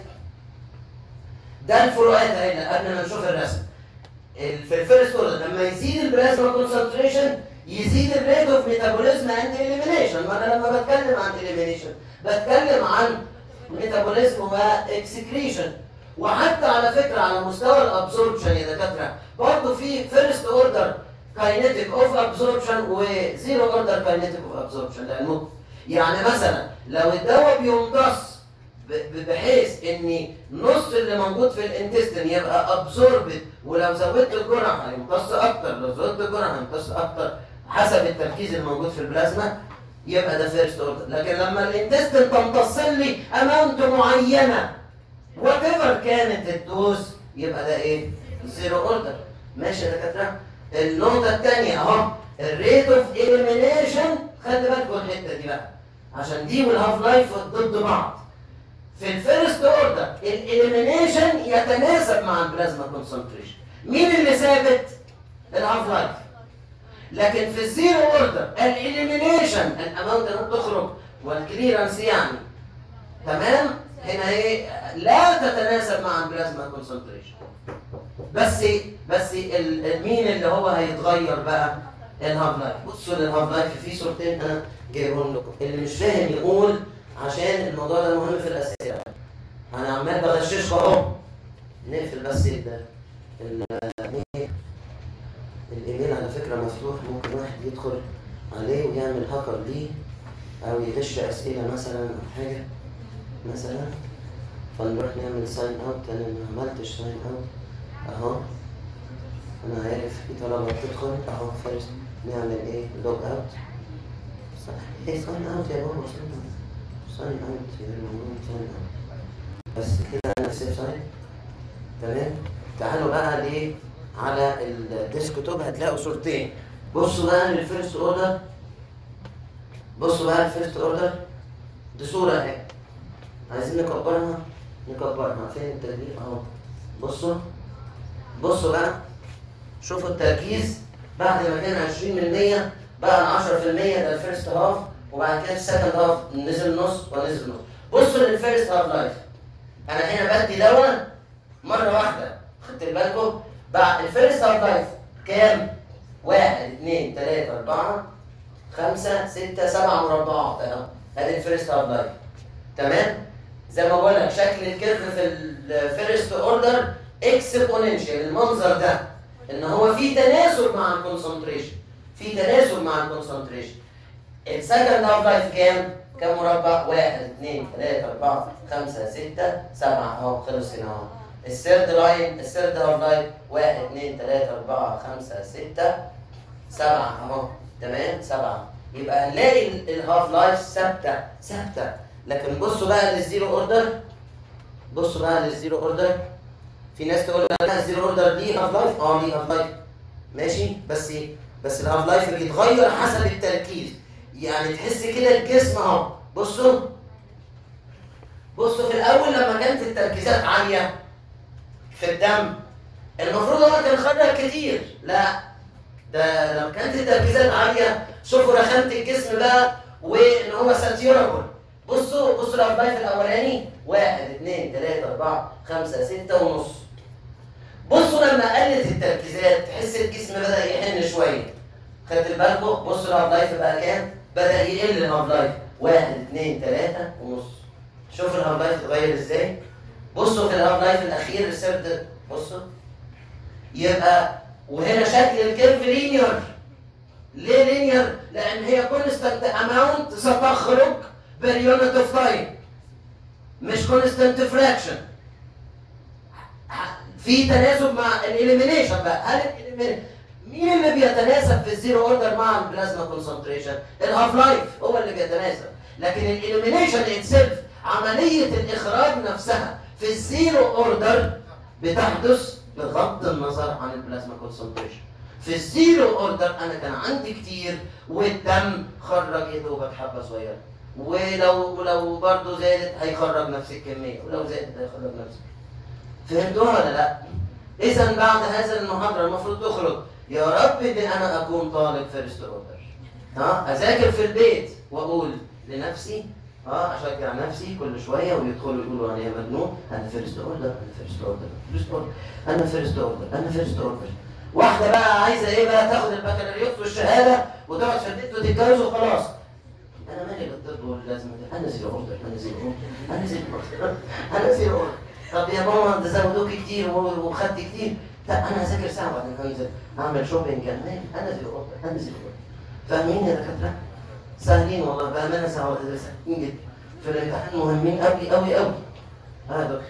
ده الفروقات اهي قبل ما نشوف الرسم ال- في الفيرست اوردر لما يزيد البلازما كونسنتريشن يزيد الريت اوف ميتابوليزم اند اليمينيشن ما انا لما بتكلم عن اليمينيشن بتكلم عن ميتابوليزم واكسكريشن وحتى على فكره على مستوى الابسوربشن يا دكاتره برضه في فيرست اوردر كاينيتيك اوف ابسوربشن وزيرو اوردر كاينيتيك اوف ابسوربشن لانه يعني مثلا لو الدواء بيمتص ب- ب- بحيث ان نص اللي موجود في الانتستين يبقى ابسوربد ولو زودت الجرعه هيمتص اكتر لو زودت الجرعه هيمتص اكتر حسب التركيز الموجود في البلازما يبقى ده فيرست اوردر لكن لما الانتستين تمتص لي اماونت معينه وات ايفر كانت الدوز يبقى ده ايه؟ زيرو اوردر ماشي يا دكاتره؟ النقطه الثانيه اهو الريت اوف اليمينيشن خلي بالكم الحته دي بقى عشان دي والهاف لايف ضد بعض في الفيرست اوردر الاليمينيشن يتناسب مع البلازما كونسنتريشن مين اللي ثابت؟ الهاف لايف لكن في الزيرو اوردر الاليمينيشن الاماونت اللي بتخرج والكليرنس يعني تمام هنا ايه لا تتناسب مع البلازما كونسنتريشن بس بس ال- المين اللي هو هيتغير بقى الهاف لايف بصوا للهاف لايف في صورتين انا جايبهم لكم اللي مش فاهم يقول عشان الموضوع ده مهم في الاسئله انا عمال بغششكم اهو نقفل بس ده ال- إيه؟ الايميل على فكره مفتوح ممكن واحد يدخل عليه ويعمل هاكر ليه او يغش اسئله مثلا او حاجه مثلا فنروح نعمل ساين اوت انا ما عملتش ساين اوت اهو انا عارف في طلبه بتدخل اهو فيرست نعمل ايه لوج اوت ايه ساين اوت يا بابا ساين اوت يا ماما ساين اوت بس كده انا في سيف ساين تمام تعالوا بقى ليه على الديسكتوب هتلاقوا صورتين بصوا بقى للفيرست اوردر بصوا بقى الفيرست اوردر دي صوره اهي عايزين نكبرها نكبرها فين التدريب اهو بصوا بصوا بقى شوفوا التركيز بعد ما كان 20 من 100 بقى 10% ده الفيرست هاف وبعد كده السكند هاف نزل نص ونزل نص بصوا للفيرست هاف لايف انا هنا بدي دواء مره واحده خدت بالكم بعد الفيرست هاف لايف كام؟ واحد اثنين ثلاثة أربعة خمسة ستة سبعة مربعات اهو ادي الفيرست هاف لايف تمام؟ زي ما بقول لك شكل الكيرف في الفيرست اوردر اكسبوننشال المنظر ده ان هو في تناسب مع الكونسنتريشن في تناسب مع الكونسنتريشن السكند هاف لايف كام؟ كام مربع؟ واحد اثنين ثلاثة أربعة خمسة ستة سبعة أهو خلص هنا أهو الثيرد لاين الثيرد هاف لايف واحد اثنين ثلاثة أربعة خمسة ستة سبعة أهو تمام سبعة يبقى هنلاقي ال- الهاف لايف ثابتة ثابتة لكن بصوا بقى للزيرو اوردر بصوا بقى للزيرو اوردر في ناس تقول لك لا الزيرو اوردر ليه هاف لايف اه ليه هاف لايف ماشي بس ايه بس الهاف لايف بيتغير حسب التركيز يعني تحس كده الجسم اهو بصوا بصوا في الاول لما كانت التركيزات عاليه في الدم المفروض هو كان خرج كتير لا ده لما كانت التركيزات عاليه شوفوا رخامه الجسم بقى وان هو ساتيورابل بصوا بصوا الهاف لايف الاولاني واحد اثنين ثلاثة أربعة خمسة ستة ونص بصوا لما قلت التركيزات تحس الجسم بدأ يحن شوية خدت بالكم بصوا الهاف لايف بقى كام؟ بدأ يقل الهاف لايف واحد اثنين ثلاثة ونص شوف الهاف لايف اتغير ازاي؟ بصوا في الهاف لايف الأخير السرد بصوا يبقى وهنا شكل الكيرف لينير ليه لينير؟ لأن هي كونستانت أماونت ستخرج بريونت اوف تايم مش كونستانت فراكشن في تناسب مع الاليمينيشن بقى هل الإليمينيشن مين اللي بيتناسب في الزيرو اوردر مع البلازما كونسنتريشن؟ الهاف لايف هو اللي بيتناسب لكن الاليمينيشن اتسيلف عمليه الاخراج نفسها في الزيرو اوردر بتحدث بغض النظر عن البلازما كونسنتريشن في الزيرو اوردر انا كان عندي كتير والدم خرج يا دوبك حبه صغيره ولو ولو برضه زادت هيخرج نفس الكميه ولو زادت هيخرج نفس فهمتوها ولا لا؟ اذا بعد هذا المحاضره المفروض تخرج يا رب ان انا اكون طالب فيرست اوردر ها اذاكر في البيت واقول لنفسي اه اشجع نفسي كل شويه ويدخلوا يقولوا انا يا مجنون انا فيرست اوردر انا فيرست اوردر فيرست اوردر انا فيرست اوردر انا فيرست اوردر واحده بقى عايزه ايه بقى تاخد البكالوريوس والشهاده وتقعد في البيت وتتجوز وخلاص انا مالي بالطب واللازمه دي انا زيرو اوردر انا زيرو اوردر انا زيرو اوردر انا زيرو اوردر طب يا ماما انت زودوك كتير وخدت كتير لا انا هذاكر ساعه بعدين عايز اعمل شوبينج كمان انا زيرو اوردر انا زيرو اوردر فاهمين يا دكاتره؟ سهلين والله بامانه سهلين سهلين جدا في الامتحان مهمين قوي قوي قوي ها دكتور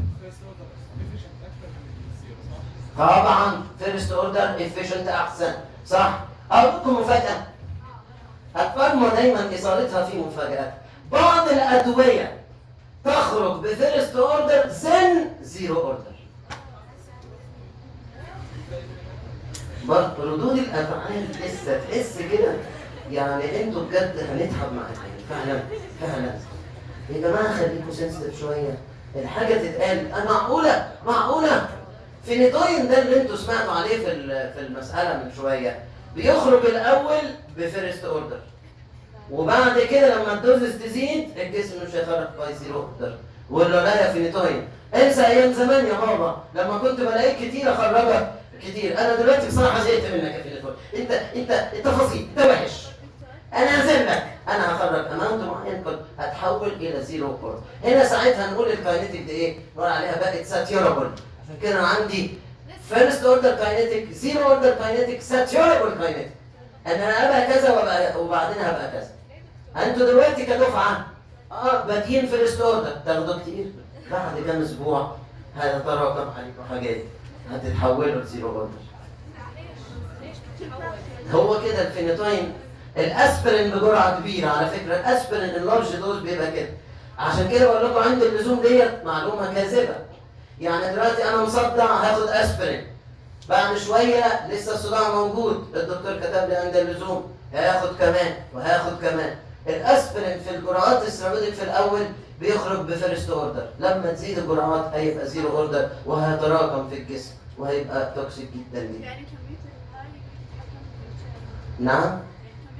طبعا فيرست اوردر افيشنت احسن صح اقول لكم مفاجاه الفارما دايما اصالتها في مفاجات بعض الادويه تخرج بفيرست اوردر سن زيرو اوردر برضه ردود الافعال لسه تحس كده يعني انتوا بجد هنتعب معاكم فعلا فعلا يا جماعه خليكم سنسيتيف شويه الحاجه تتقال أه معقوله معقوله فينيتوين ده اللي انتوا سمعتوا عليه في ال- في المساله من شويه بيخرج الاول بفيرست اوردر وبعد كده لما الدوزز تزيد الجسم مش هيخرج باي زيرو اوردر ولا لا يا فينيتوين انسى ايام زمان يا بابا لما كنت بلاقيك كتير اخرجك كتير انا دلوقتي بصراحه زهقت منك يا فينيتوين انت انت انت فصيل انت وحش انا هسيبك انا هخرج اماونت معين كنت هتحول الى زيرو اوردر هنا ساعتها نقول الكاينيتيك دي ايه؟ نقول عليها بقت ساتيورابل عشان كده انا عندي فيرست اوردر كاينيتيك زيرو اوردر كاينيتيك ساتيورابل كاينيتيك انا ابقى كذا وابقى وبعدين هبقى كذا انتوا دلوقتي كدفعه اه بادئين فيرست اوردر تاخدوا كتير بعد كام اسبوع هيتراكم عليكم حاجات هتتحولوا لزيرو اوردر ليش بتتحول؟ هو كده الفينيتوين الاسبرين بجرعه كبيره على فكره الاسبرين اللارج دوز بيبقى كده عشان كده بقول لكم عند اللزوم ديت معلومه كاذبه يعني دلوقتي انا مصدع هاخد اسبرين بعد شويه لسه الصداع موجود الدكتور كتب لي عند اللزوم هاخد كمان وهاخد كمان الاسبرين في الجرعات السيرابيدك في الاول بيخرج بفيرست اوردر لما تزيد الجرعات هيبقى زيرو اوردر وهيتراكم في الجسم وهيبقى توكسيك جدا جدا يعني كمية الهاي بتتحكم في الجسم. نعم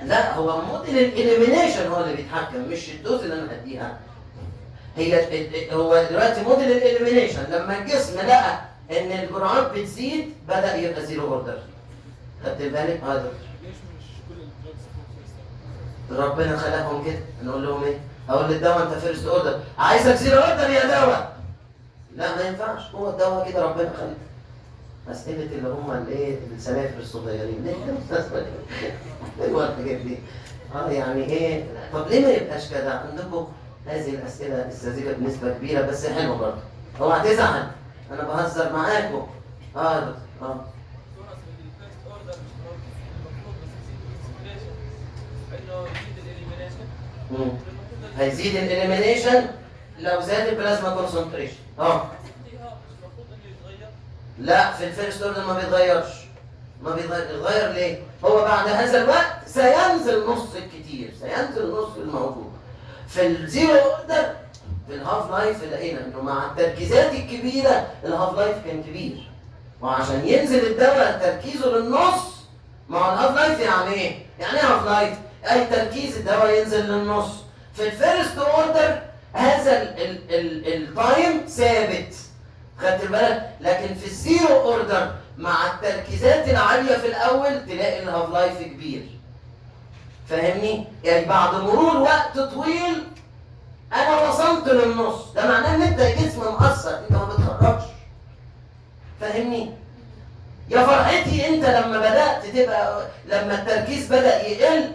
لا هو موديل الاليمينيشن هو اللي بيتحكم مش الدوز اللي انا هديها هي ال- ال- هو دلوقتي موديل الاليمينيشن لما الجسم لقى ان الجرعات بتزيد بدا يبقى زيرو اوردر خدت بالك هذا ليش مش كل الدراجز ربنا خلقهم كده نقول لهم ايه اقول للدواء انت فيرست اوردر عايزك زيرو اوردر يا دواء لا ما ينفعش هو الدواء كده ربنا خلقه اسئله اللي هم الايه السنافر الصغيرين ليه هو الحاجات دي اه يعني ايه طب ليه ما يبقاش كده عندكم هذه الاسئله الساذجه بنسبه كبيره بس حلوه برضه اوعى تزعل انا بهزر معاكم اه اه دكتور اصل الفيرست اوردر مش المفروض بس يزيد الاكسبريشن انه يزيد الاليمينيشن مم. المفروض هيزيد الاليمينيشن لو زاد البلازما كونسنتريشن اه الانتهاء مش المفروض انه يتغير لا في الفيرست اوردر ما بيتغيرش ما بيتغير يتغير ليه؟ هو بعد هذا الوقت سينزل نص الكتير سينزل نص الموجود في الزيرو اوردر في الهاف لايف لقينا انه مع التركيزات الكبيره الهاف لايف كان كبير وعشان ينزل الدواء تركيزه للنص ما هو الهاف لايف يعني ايه؟ يعني ايه هاف لايف؟ اي تركيز الدواء ينزل للنص في الفيرست اوردر هذا التايم ثابت خدت بالك لكن في الزيرو اوردر مع التركيزات العاليه في الاول تلاقي الهاف لايف كبير فاهمني يعني بعد مرور وقت طويل انا وصلت للنص ده معناه ان انت جسم مقصر انت ما بتخرجش فاهمني يا فرحتي انت لما بدات تبقى لما التركيز بدا يقل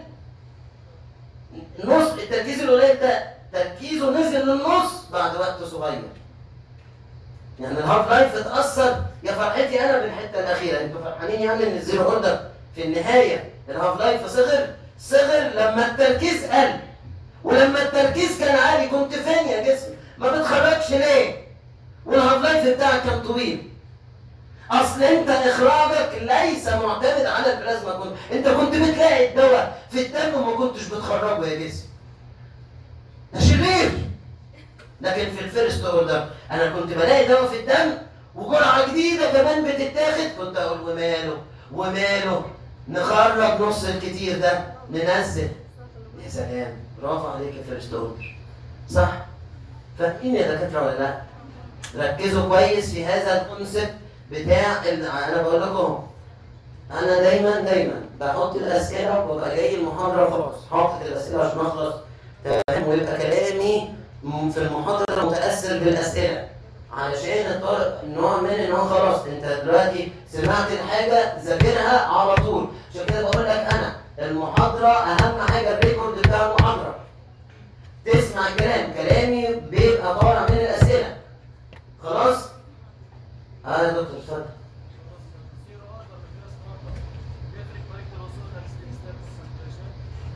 نص التركيز القليل ده تركيزه نزل للنص بعد وقت صغير يعني الهارد لايف اتأثر يا فرحتي أنا بالحتة الأخيرة أنتوا فرحانين يعني إن الزيرو أوردر في النهاية الهارد لايف صغر صغر لما التركيز قل ولما التركيز كان عالي كنت فين يا جسم؟ ما بتخرجش ليه؟ والهارد لايف بتاعك كان طويل اصل انت اخراجك ليس معتمد على البلازما كنت انت كنت بتلاقي الدواء في الدم وما كنتش بتخرجه يا جسم ده شرير لكن في الفيرست اوردر انا كنت بلاقي دواء في الدم وجرعه جديده كمان بتتاخد كنت اقول وماله وماله نخرج نص الكتير ده ننزل يا سلام برافو عليك يا فيرست اوردر صح فاهمين يا دكاتره ولا لا ركزوا كويس في هذا الكونسيبت بتاع ال- انا بقول لكم انا دايما دايما بحط الاسئله وببقى جاي المحاضره خلاص حاطط الاسئله عشان اخلص تمام ويبقى كلامي م- في المحاضره متاثر بالاسئله علشان الطالب نوع من ان هو خلاص انت دلوقتي سمعت الحاجه ذاكرها على طول عشان كده بقول لك انا المحاضره اهم حاجه الريكورد بتاع المحاضره تسمع كلام كلامي بيبقى طالع من الاسئله خلاص اه يا دكتور اتفضل زيرو اوردر بالفيرست اوردر بيفرق طريقه الوصول للستيدي ستيت ساتوريشن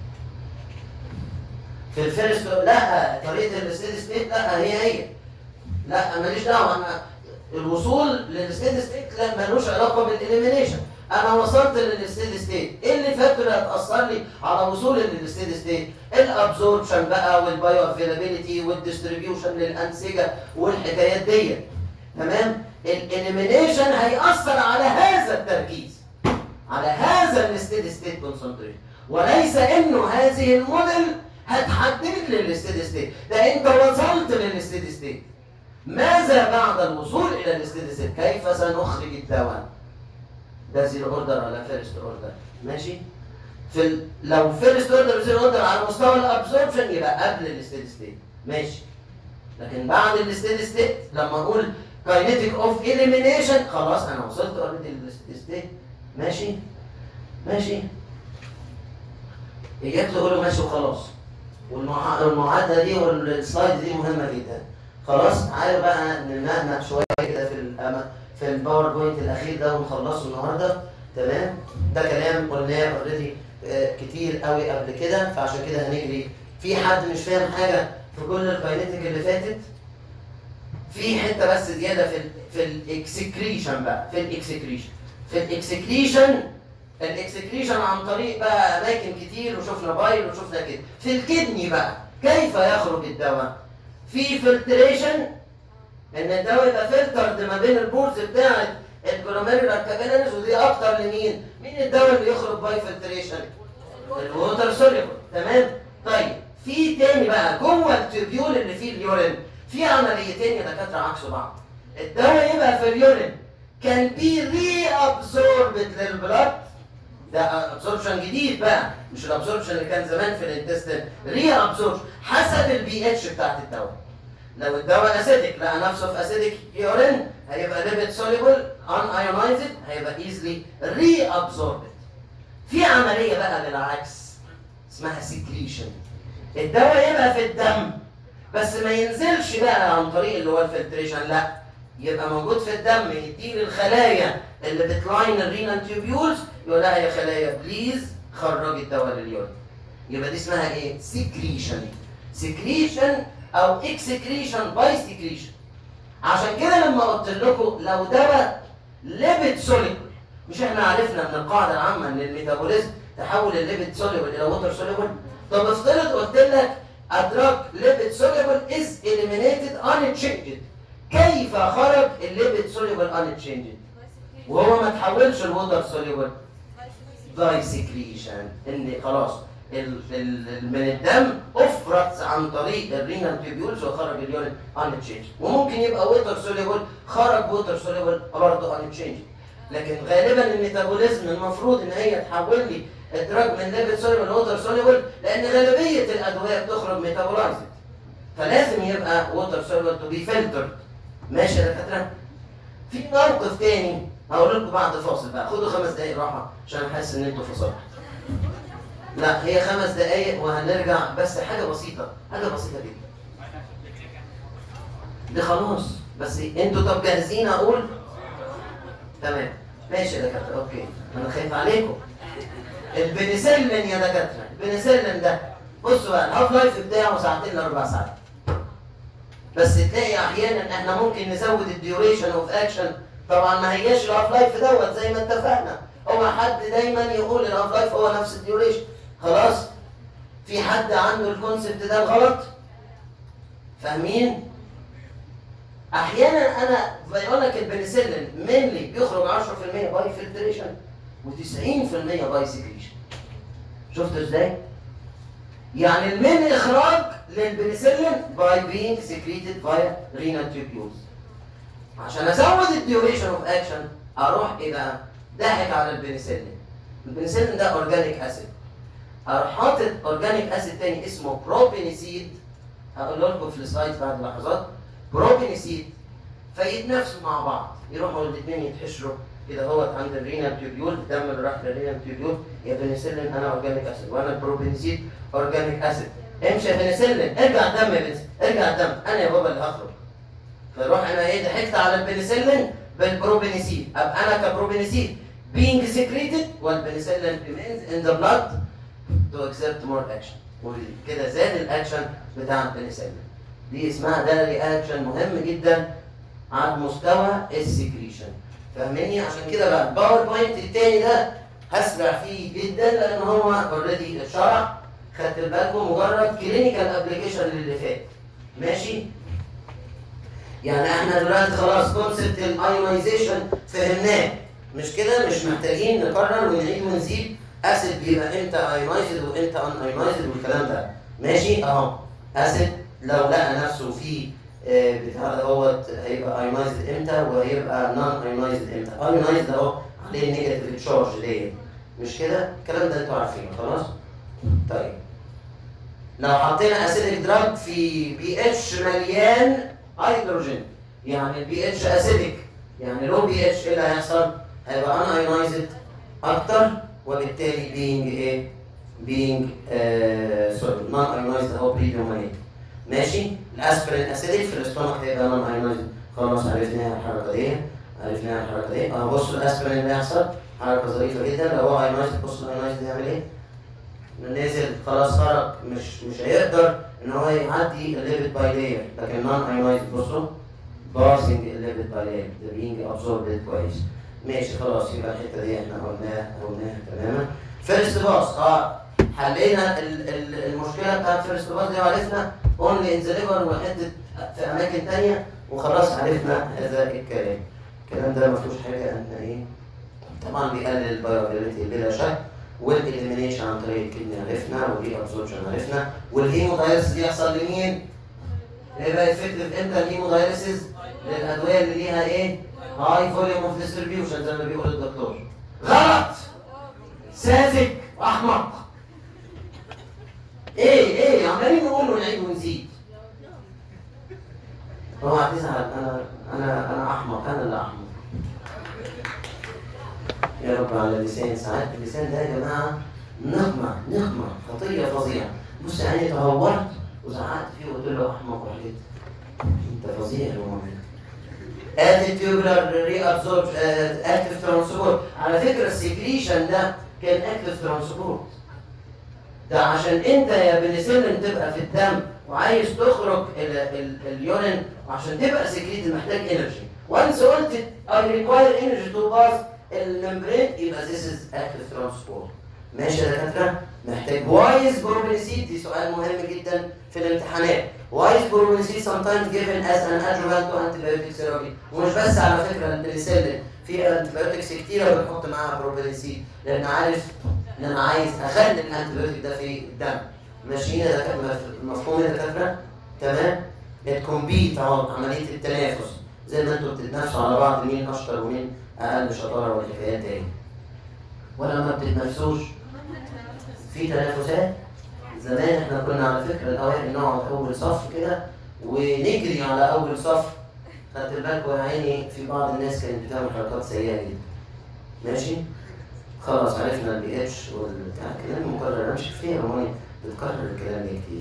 في الفيرست لا طريقه الستيدي ستيت لا هي هي لا ماليش دعوه انا الوصول للستيدي ستيت لا ملوش علاقه بالاليمينيشن انا وصلت للستيدي ستيت ايه اللي فاكر هتاثر لي على وصولي للستيدي ستيت الابزوربشن بقى والبايو افيلابيلتي والديستريبيوشن للانسجه والحكايات دي تمام الاليمينيشن هيأثر على هذا التركيز على هذا الستيدي ستيت كونسنتريشن وليس انه هذه الموديل هتحدد لي الستيدي ستيت ده انت وصلت للستيدي ستيت ماذا بعد الوصول الى الستيدي ستيت كيف سنخرج الدواء ده زيرو اوردر ولا فيرست اوردر ماشي في ال... لو فيرست اوردر وزيرو اوردر على مستوى الابزوربشن يبقى قبل الستيدي ستيت ماشي لكن بعد الستيدي ستيت لما اقول كاينيتيك اوف اليمينيشن خلاص انا وصلت اوريدي للستيدي ستيت ماشي ماشي اجابته تقول له ماشي وخلاص والمع- والمعادله دي والسلايد دي مهمه جدا خلاص عايز بقى ننقنق شويه كده في الأما في الباوربوينت الاخير ده ونخلصه النهارده تمام ده كلام قلناه اوريدي كتير قوي قبل كده فعشان كده هنجري في حد مش فاهم حاجه في كل الكاينتيك اللي فاتت في حته بس زياده في ال في الاكسكريشن بقى في الاكسكريشن في الاكسكريشن الاكسكريشن عن طريق بقى اماكن كتير وشفنا بايل وشفنا كده في الكدني بقى كيف يخرج الدواء في فلتريشن ان الدواء يبقى فلترد ما بين البورز بتاعه الجلوميرولار كابيلاريز ودي اكتر لمين مين الدواء اللي يخرج باي فلتريشن الووتر سوليبل تمام طيب في تاني بقى جوه التوبيول اللي فيه اليورين في عمليتين يا دكاتره عكس بعض الدواء يبقى في اليورين كان بي ري ابزوربت للبلاد ده ابزوربشن جديد بقى مش الابزوربشن اللي كان زمان في الانتستين ري ابزوربشن حسب البي اتش بتاعت الدواء لو الدواء اسيدك لقى نفسه في اسيدك يورين هيبقى ليبيد سوليبل ان ايونايزد هيبقى ايزلي ري ابزوربت في عمليه بقى للعكس اسمها سكريشن الدواء يبقى في الدم بس ما ينزلش بقى عن طريق اللي هو الفلتريشن لا يبقى موجود في الدم يدي للخلايا اللي بتلاين الرينال تيوبيولز يقول لها يا خلايا بليز خرجي الدواء لليورين يبقى دي اسمها ايه؟ سكريشن سكريشن او اكسكريشن باي سكريشن عشان كده لما قلت لكم لو دواء ليبيد سوليبل مش احنا عرفنا من القاعده العامه ان الميتابوليزم تحول الليبيد سوليبل الى ووتر سوليبل طب افترض قلت لك ادراج ليبيد سوليبل از eliminated unchanged كيف خرج الليبيد سوليبل unchanged وهو ما تحولش الووتر سوليبل باي سكريشن ان خلاص ال ال ال- من الدم افرز عن طريق الرينال تيبيولز وخرج اليورين unchanged وممكن يبقى ووتر سوليبل خرج ووتر سوليبل برضه unchanged لكن غالبا الميتابوليزم المفروض ان هي تحول لي الدراج من ليبيد سوليبل لوتر سوليبل لان غالبيه الادويه بتخرج ميتابولايزد فلازم يبقى ووتر سوليبل تو بي فلترد ماشي يا دكاتره في موقف تاني هقول لكم بعد فاصل بقى خدوا خمس دقايق راحه عشان حاسس ان انتوا فصلتوا لا هي خمس دقايق وهنرجع بس حاجه بسيطه حاجه بسيطه جدا دي خلاص بس انتوا طب جاهزين اقول تمام ماشي يا دكاتره اوكي انا خايف عليكم البنسلين يا دكاتره البنسلين ده بصوا بقى الهاف لايف بتاعه ساعتين لاربع ساعات بس تلاقي احيانا احنا ممكن نزود الديوريشن اوف اكشن طبعا ما هياش الهاف لايف دوت زي ما اتفقنا هو حد دايما يقول الهاف لايف هو نفس الديوريشن خلاص في حد عنده الكونسبت ده غلط فاهمين احيانا انا بقول لك البنسلين مينلي بيخرج 10% باي فلتريشن و90% باي سكريشن شفتوا ازاي يعني المين اخراج للبنسلين باي بينج سكريتد فايا رينال تيوبيولز عشان ازود الديوريشن اوف اكشن اروح ايه بقى ضحك على البنسلين البنسلين ده اورجانيك اسيد اروح حاطط اورجانيك اسيد تاني اسمه بروبينيسيد هقول لكم في السلايد بعد لحظات بروبينيسيد فيتنافسوا مع بعض يروحوا الاثنين يتحشروا كده هو عند الرينال تيوبيول الدم اللي راح للرينال تيوبيول يا بنسلين انا اورجانيك اسيد وانا البروبينيسيد اورجانيك اسيد امشي يا بنسلين ارجع الدم يا بنسلين ارجع الدم انا يا بابا اللي هخرج فاروح انا ايه ضحكت على البنسلين بالبروبينيسيد ابقى انا كبروبينيسيد being secreted والبنسلين remains in the blood to exert more action وكده زاد الاكشن بتاع البنسلين دي اسمها ده رياكشن مهم جدا على مستوى السكريشن فاهماني عشان كده بقى الباوربوينت التاني ده هسرع فيه جدا لان هو اوريدي اتشرح خدت بالكم مجرد كلينيكال ابلكيشن للي فات ماشي يعني احنا دلوقتي خلاص كونسبت الايونايزيشن فهمناه مش كده مش محتاجين نكرر ونعيد ونزيد اسيد بيبقى امتى ايونايزد وامتى ان ايونايزد والكلام ده ماشي اهو اسيد لو لقى نفسه في آه، بتاع دوت هيبقى ايونايزد امتى وهيبقى نون ايونايزد امتى ايونايزد اهو عليه نيجاتيف تشارج ديت مش كده الكلام ده انتوا عارفينه خلاص طيب لو حطينا اسيدك دراج في بي اتش مليان هيدروجين يعني البي اتش اسيدك يعني لو بي اتش ايه اللي هيحصل؟ هيبقى ان ايونايزد اكتر وبالتالي بينج ايه؟ بينج سوري نون ايونايزد اهو بريدومينيت ماشي الاسبرين اسيدك في الاستومك هيبقى نون ايونايزد خلاص عرفناها الحركه دي عرفناها الحركه دي اهو بصوا الاسبرين اللي هيحصل حركه ظريفه جدا لو هو ايونايزد بصوا الايونايزد هيعمل ايه؟ نزل خلاص خرج مش مش هيقدر ان هو يعدي الليبت باي لاير لكن نون ايونايزد بصوا باسنج الليبت باي لاير ده بينج ابزوربد كويس ماشي خلاص يبقى الحته دي احنا قلناها قلناها تماما فيرست باس اه حلينا ال- ال- المشكله بتاعت فيرست باس دي وعرفنا اونلي ان ذا ليفر وحته في اماكن ثانيه وخلاص عرفنا هذا الكلام الكلام ده ما فيهوش حاجه ان ايه طبعا بيقلل الفيرابيلتي بلا شك والاليمينيشن عن طريق الكدني عرفنا والري ابزوربشن عرفنا والهيمودايلسيس يحصل لمين؟ ايه بقى افكتيف امتى الهيمودايلسيس؟ للادويه اللي ليها ايه؟ هاي فوليوم اوف ديستريبيوشن زي ما بيقول الدكتور غلط ساذج واحمق ايه ايه عمالين نقول ونعيد ونزيد هو هتزعل انا انا انا احمق انا اللي احمق يا رب على اللسان ساعات اللسان ده يا جماعه نقمه نقمه خطيه فظيعه بص يعني تهورت وزعقت فيه وقلت له احمق وحكيت انت فظيع يا مؤمن ادي تيوبلر ري ابزورب اكتف ترانسبورت على فكره السكريشن ده كان اكتف ترانسبورت ده عشان انت يا بنسلين تبقى في الدم وعايز تخرج ال- ال- اليورين وعشان تبقى سكريت محتاج انرجي وانس قلت I require energy to pass الممبرين يبقى this is active transport ماشي يا دكاتره محتاج why is boromilicid دي سؤال مهم جدا في الامتحانات why is boromilicid sometimes given as an adjuvant to antibiotic therapy ومش بس على فكره البنسلين في انتبيوتكس كتيره بنحط معاها بروبيليسيد لان عارف ان انا عايز اخلي الانتبيوتيك ده في الدم ماشيين يا دكاتره مفهوم يا دكاتره تمام الكومبيت اهو عمليه التنافس زي ما انتوا بتتنافسوا على بعض مين اشطر ومين اقل شطاره وحكايات ايه ولا ما بتتنافسوش في تنافسات زمان احنا كنا على فكره الاوائل نقعد اول صف كده ونجري على اول صف خدت بالك يا عيني في بعض الناس كانت بتعمل حركات سيئه جدا ماشي خلاص عرفنا البي اتش والبتاع كلام مكرر امشي فيها هو بتكرر الكلام ده كتير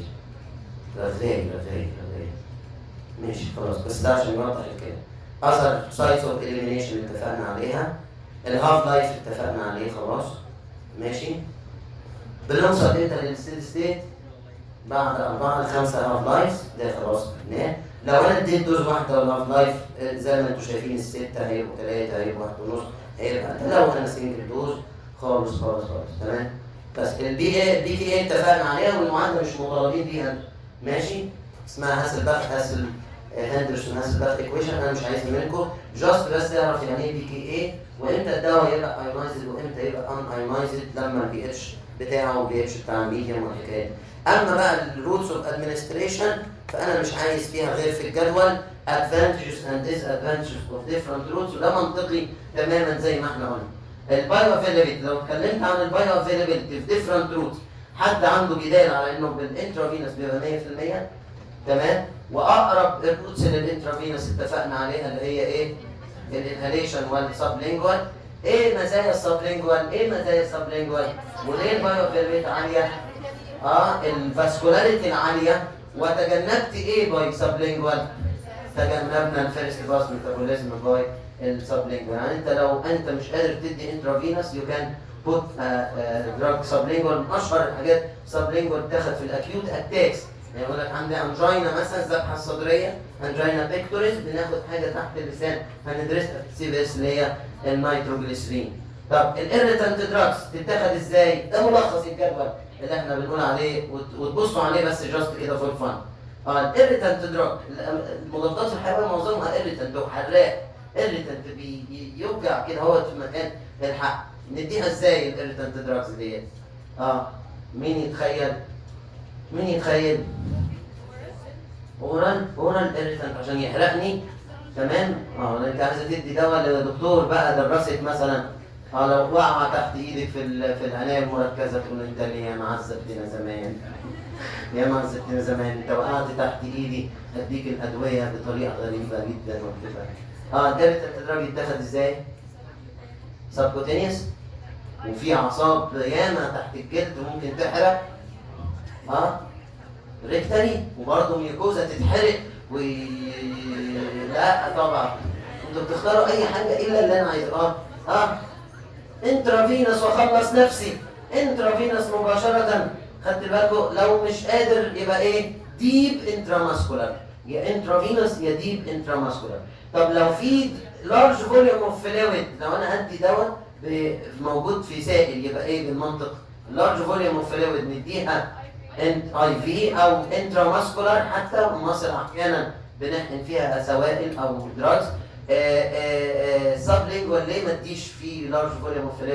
رغاي رغاي رغاي ماشي خلاص بس ده عشان يوضح الكلام اثر سايتس اوف اليمينيشن اللي اتفقنا عليها الهاف لايف اتفقنا عليه خلاص ماشي بنوصل امتى للستيد ستيت بعد أربعة لخمسة هاف لايفز ده خلاص خدناه لو أنا اديت دوز واحدة والهاف لايف آه، زي ما انتم شايفين الستة هيبقوا ثلاثة هيبقوا واحد ونص هيبقى لو أنا سنجل دوز خالص خالص خالص تمام بس البي اي بي كي اي اتفقنا عليها والمعادلة مش مطالبين بيها ماشي اسمها هاسل باخ هاسل آه، هندرسون هاسل باخ ايكويشن أنا مش عايز منكم جاست بس تعرف يعني ايه بي كي اي وامتى الدواء يبقى ايونايزد وامتى يبقى ان ايونايزد لما البي اتش بتاعه والبي اتش بتاع الميديوم والحكايه دي. اما بقى الروتس اوف ادمنستريشن فانا مش عايز فيها غير في الجدول advantages and disadvantages of different routes وده منطقي تماما زي ما احنا قلنا البايو افيلابيلتي لو اتكلمت عن البايو افيلابيلتي في different routes حد عنده جدال على انه بالانترافينوس بيبقى 100% تمام واقرب الروتس للانترافينوس اتفقنا عليها اللي هي ايه الانهاليشن والسبلينجوال ايه مزايا السبلينجوال ايه مزايا السبلينجوال وليه البايو افيلابيلتي عاليه اه الفاسكولاريتي العاليه وتجنبت ايه باي سبلينجوال تجنبنا الفيرست باس ميتابوليزم باي السبلينجوال يعني انت لو انت مش قادر تدي انترافينوس يو كان بوت دراج سبلينجوال من اشهر الحاجات سبلينجوال بتاخد في الاكيوت اتاكس يعني يقول لك عندي انجينا مثلا الذبحه الصدريه انجينا بيكتوريس بناخد حاجه تحت اللسان هندرسها في السي بي اس اللي هي النيتروجليسرين طب الاريتنت دراجز تتاخد ازاي؟ ده ملخص الجدول اللي احنا بنقول عليه وت- وتبصوا عليه بس جاست كده فور فان اه الاريتنت دراج المضادات الحيويه معظمها اريتنت وحراق اريتنت بيوجع كده هو في مكان الحق نديها ازاي الاريتنت دراجز ديت؟ اه مين يتخيل؟ مين يتخيل؟ اورال اورال اريتنت عشان يحرقني تمام؟ اه لو انت عايزه تدي دواء لدكتور بقى درسك مثلا اه لو وقع تحت ايدك في ال- في العنايه المركزه تقول انت ليه يا معذبتنا زمان يا معذبتنا زمان انت وقعت تحت ايدي اديك الادويه بطريقه غريبه جدا وكده اه الدرجه التدرج يتاخد ازاي؟ سبكوتينيوس وفي اعصاب ياما تحت الجلد ممكن تحرق اه ريكتالي وبرضه ميوكوزا تتحرق و لا طبعا انتوا بتختاروا اي حاجه الا اللي انا عايزها اه اه انترافينوس واخلص نفسي انترافينوس مباشره خدت بالكم لو مش قادر يبقى ايه ديب انتراماسكولار يا انترافينوس يا ديب انتراماسكولار طب لو في لارج فوليوم اوف فلويد لو انا هدي دواء ب- موجود في سائل يبقى ايه بالمنطق لارج فوليوم اوف فلويد نديها انت اي في او انتراماسكولار حتى مصر احيانا بنحقن فيها سوائل او دراجز سبلينجوال ليه ما تديش فيه لارج فوليوم اوف فلويد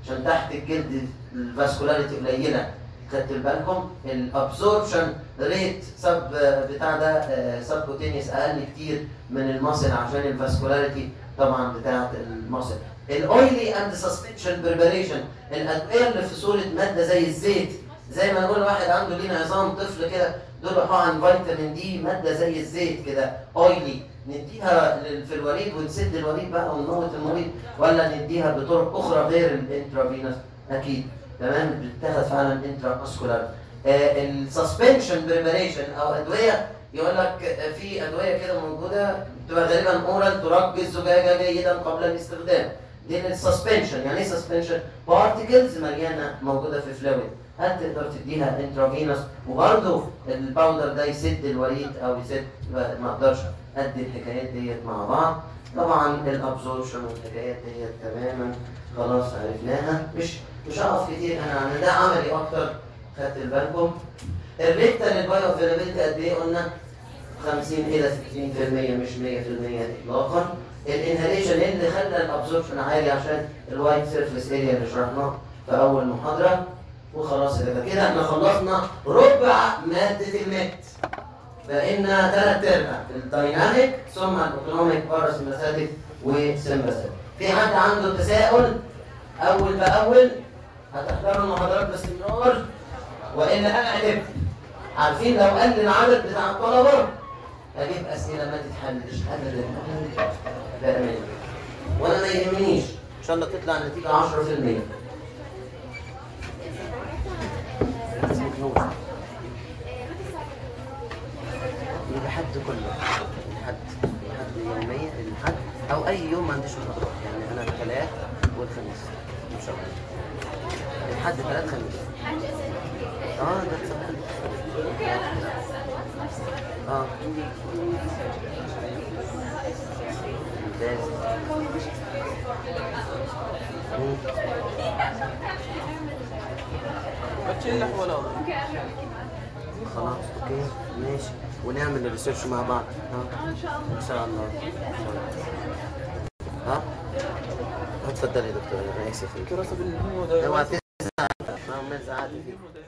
عشان تحت الجلد الفاسكولاريتي قليله خدت بالكم الابسوربشن ريت سب بتاع ده سب كوتينيوس اقل كتير من المصل عشان الفاسكولاريتي طبعا بتاعت المصل الاويلي اند سسبنشن بريباريشن الادويه اللي في صوره ماده زي الزيت زي ما نقول واحد عنده ليه عظام طفل كده دول حقن فيتامين دي ماده زي الزيت كده اويلي نديها لل- في الوريد ونسد الوريد بقى ونموت المريض ولا نديها بطرق اخرى غير الانترافينوس اكيد تمام بتتاخد فعلا انترا ماسكولار السسبنشن بريباريشن او ادويه يقول لك آه، في ادويه كده موجوده بتبقى غالبا اورال ترج الزجاجه جيدا قبل الاستخدام دي السسبنشن يعني ايه سسبنشن بارتكلز مليانه موجوده في فلويد هل تقدر تديها انترافينوس وبرده الباودر ده يسد الوريد او يسد ما اقدرش ادي الحكايات ديت مع بعض طبعا الابزوربشن والحكايات ديت تماما خلاص عرفناها مش مش هقف كتير انا عن ده عملي اكتر خدت بالكم الريكتال البايو افيلابيلتي قد ايه قلنا 50 الى 60% مش 100% اطلاقا الانهاليشن إيه اللي خلى الابزوربشن عالي عشان الوايت سيرفيس اريا اللي شرحناه في اول محاضره وخلاص كده كده احنا خلصنا ربع ماده المت بقينا ثلاث ارباع الدايناميك ثم الاوتونوميك باراسمباثيك وسمباثيك في حد عنده تساؤل اول باول هتحضروا المحاضرات باستمرار والا اقلب عارفين لو قل العدد بتاع الطلبه هجيب اسئله ما تتحلش ابدا بامانه وانا ما يهمنيش ان شاء الله تطلع النتيجه 10% اسمك نور الحد كله الحد الحد يوميا الحد او اي يوم ما عنديش محاضرات يعني انا الثلاث والخميس ان شاء الله الحد ثلاث خميس اه ده سهل اه ممتاز مم. بتشلح ولا خلاص اوكي ماشي ونعمل الريسيرش مع بعض ها ان شاء الله ان شاء الله ها اتفضل يا دكتور انا اسف دراسة بالهمو اوعى تزعل ما زعلت فيك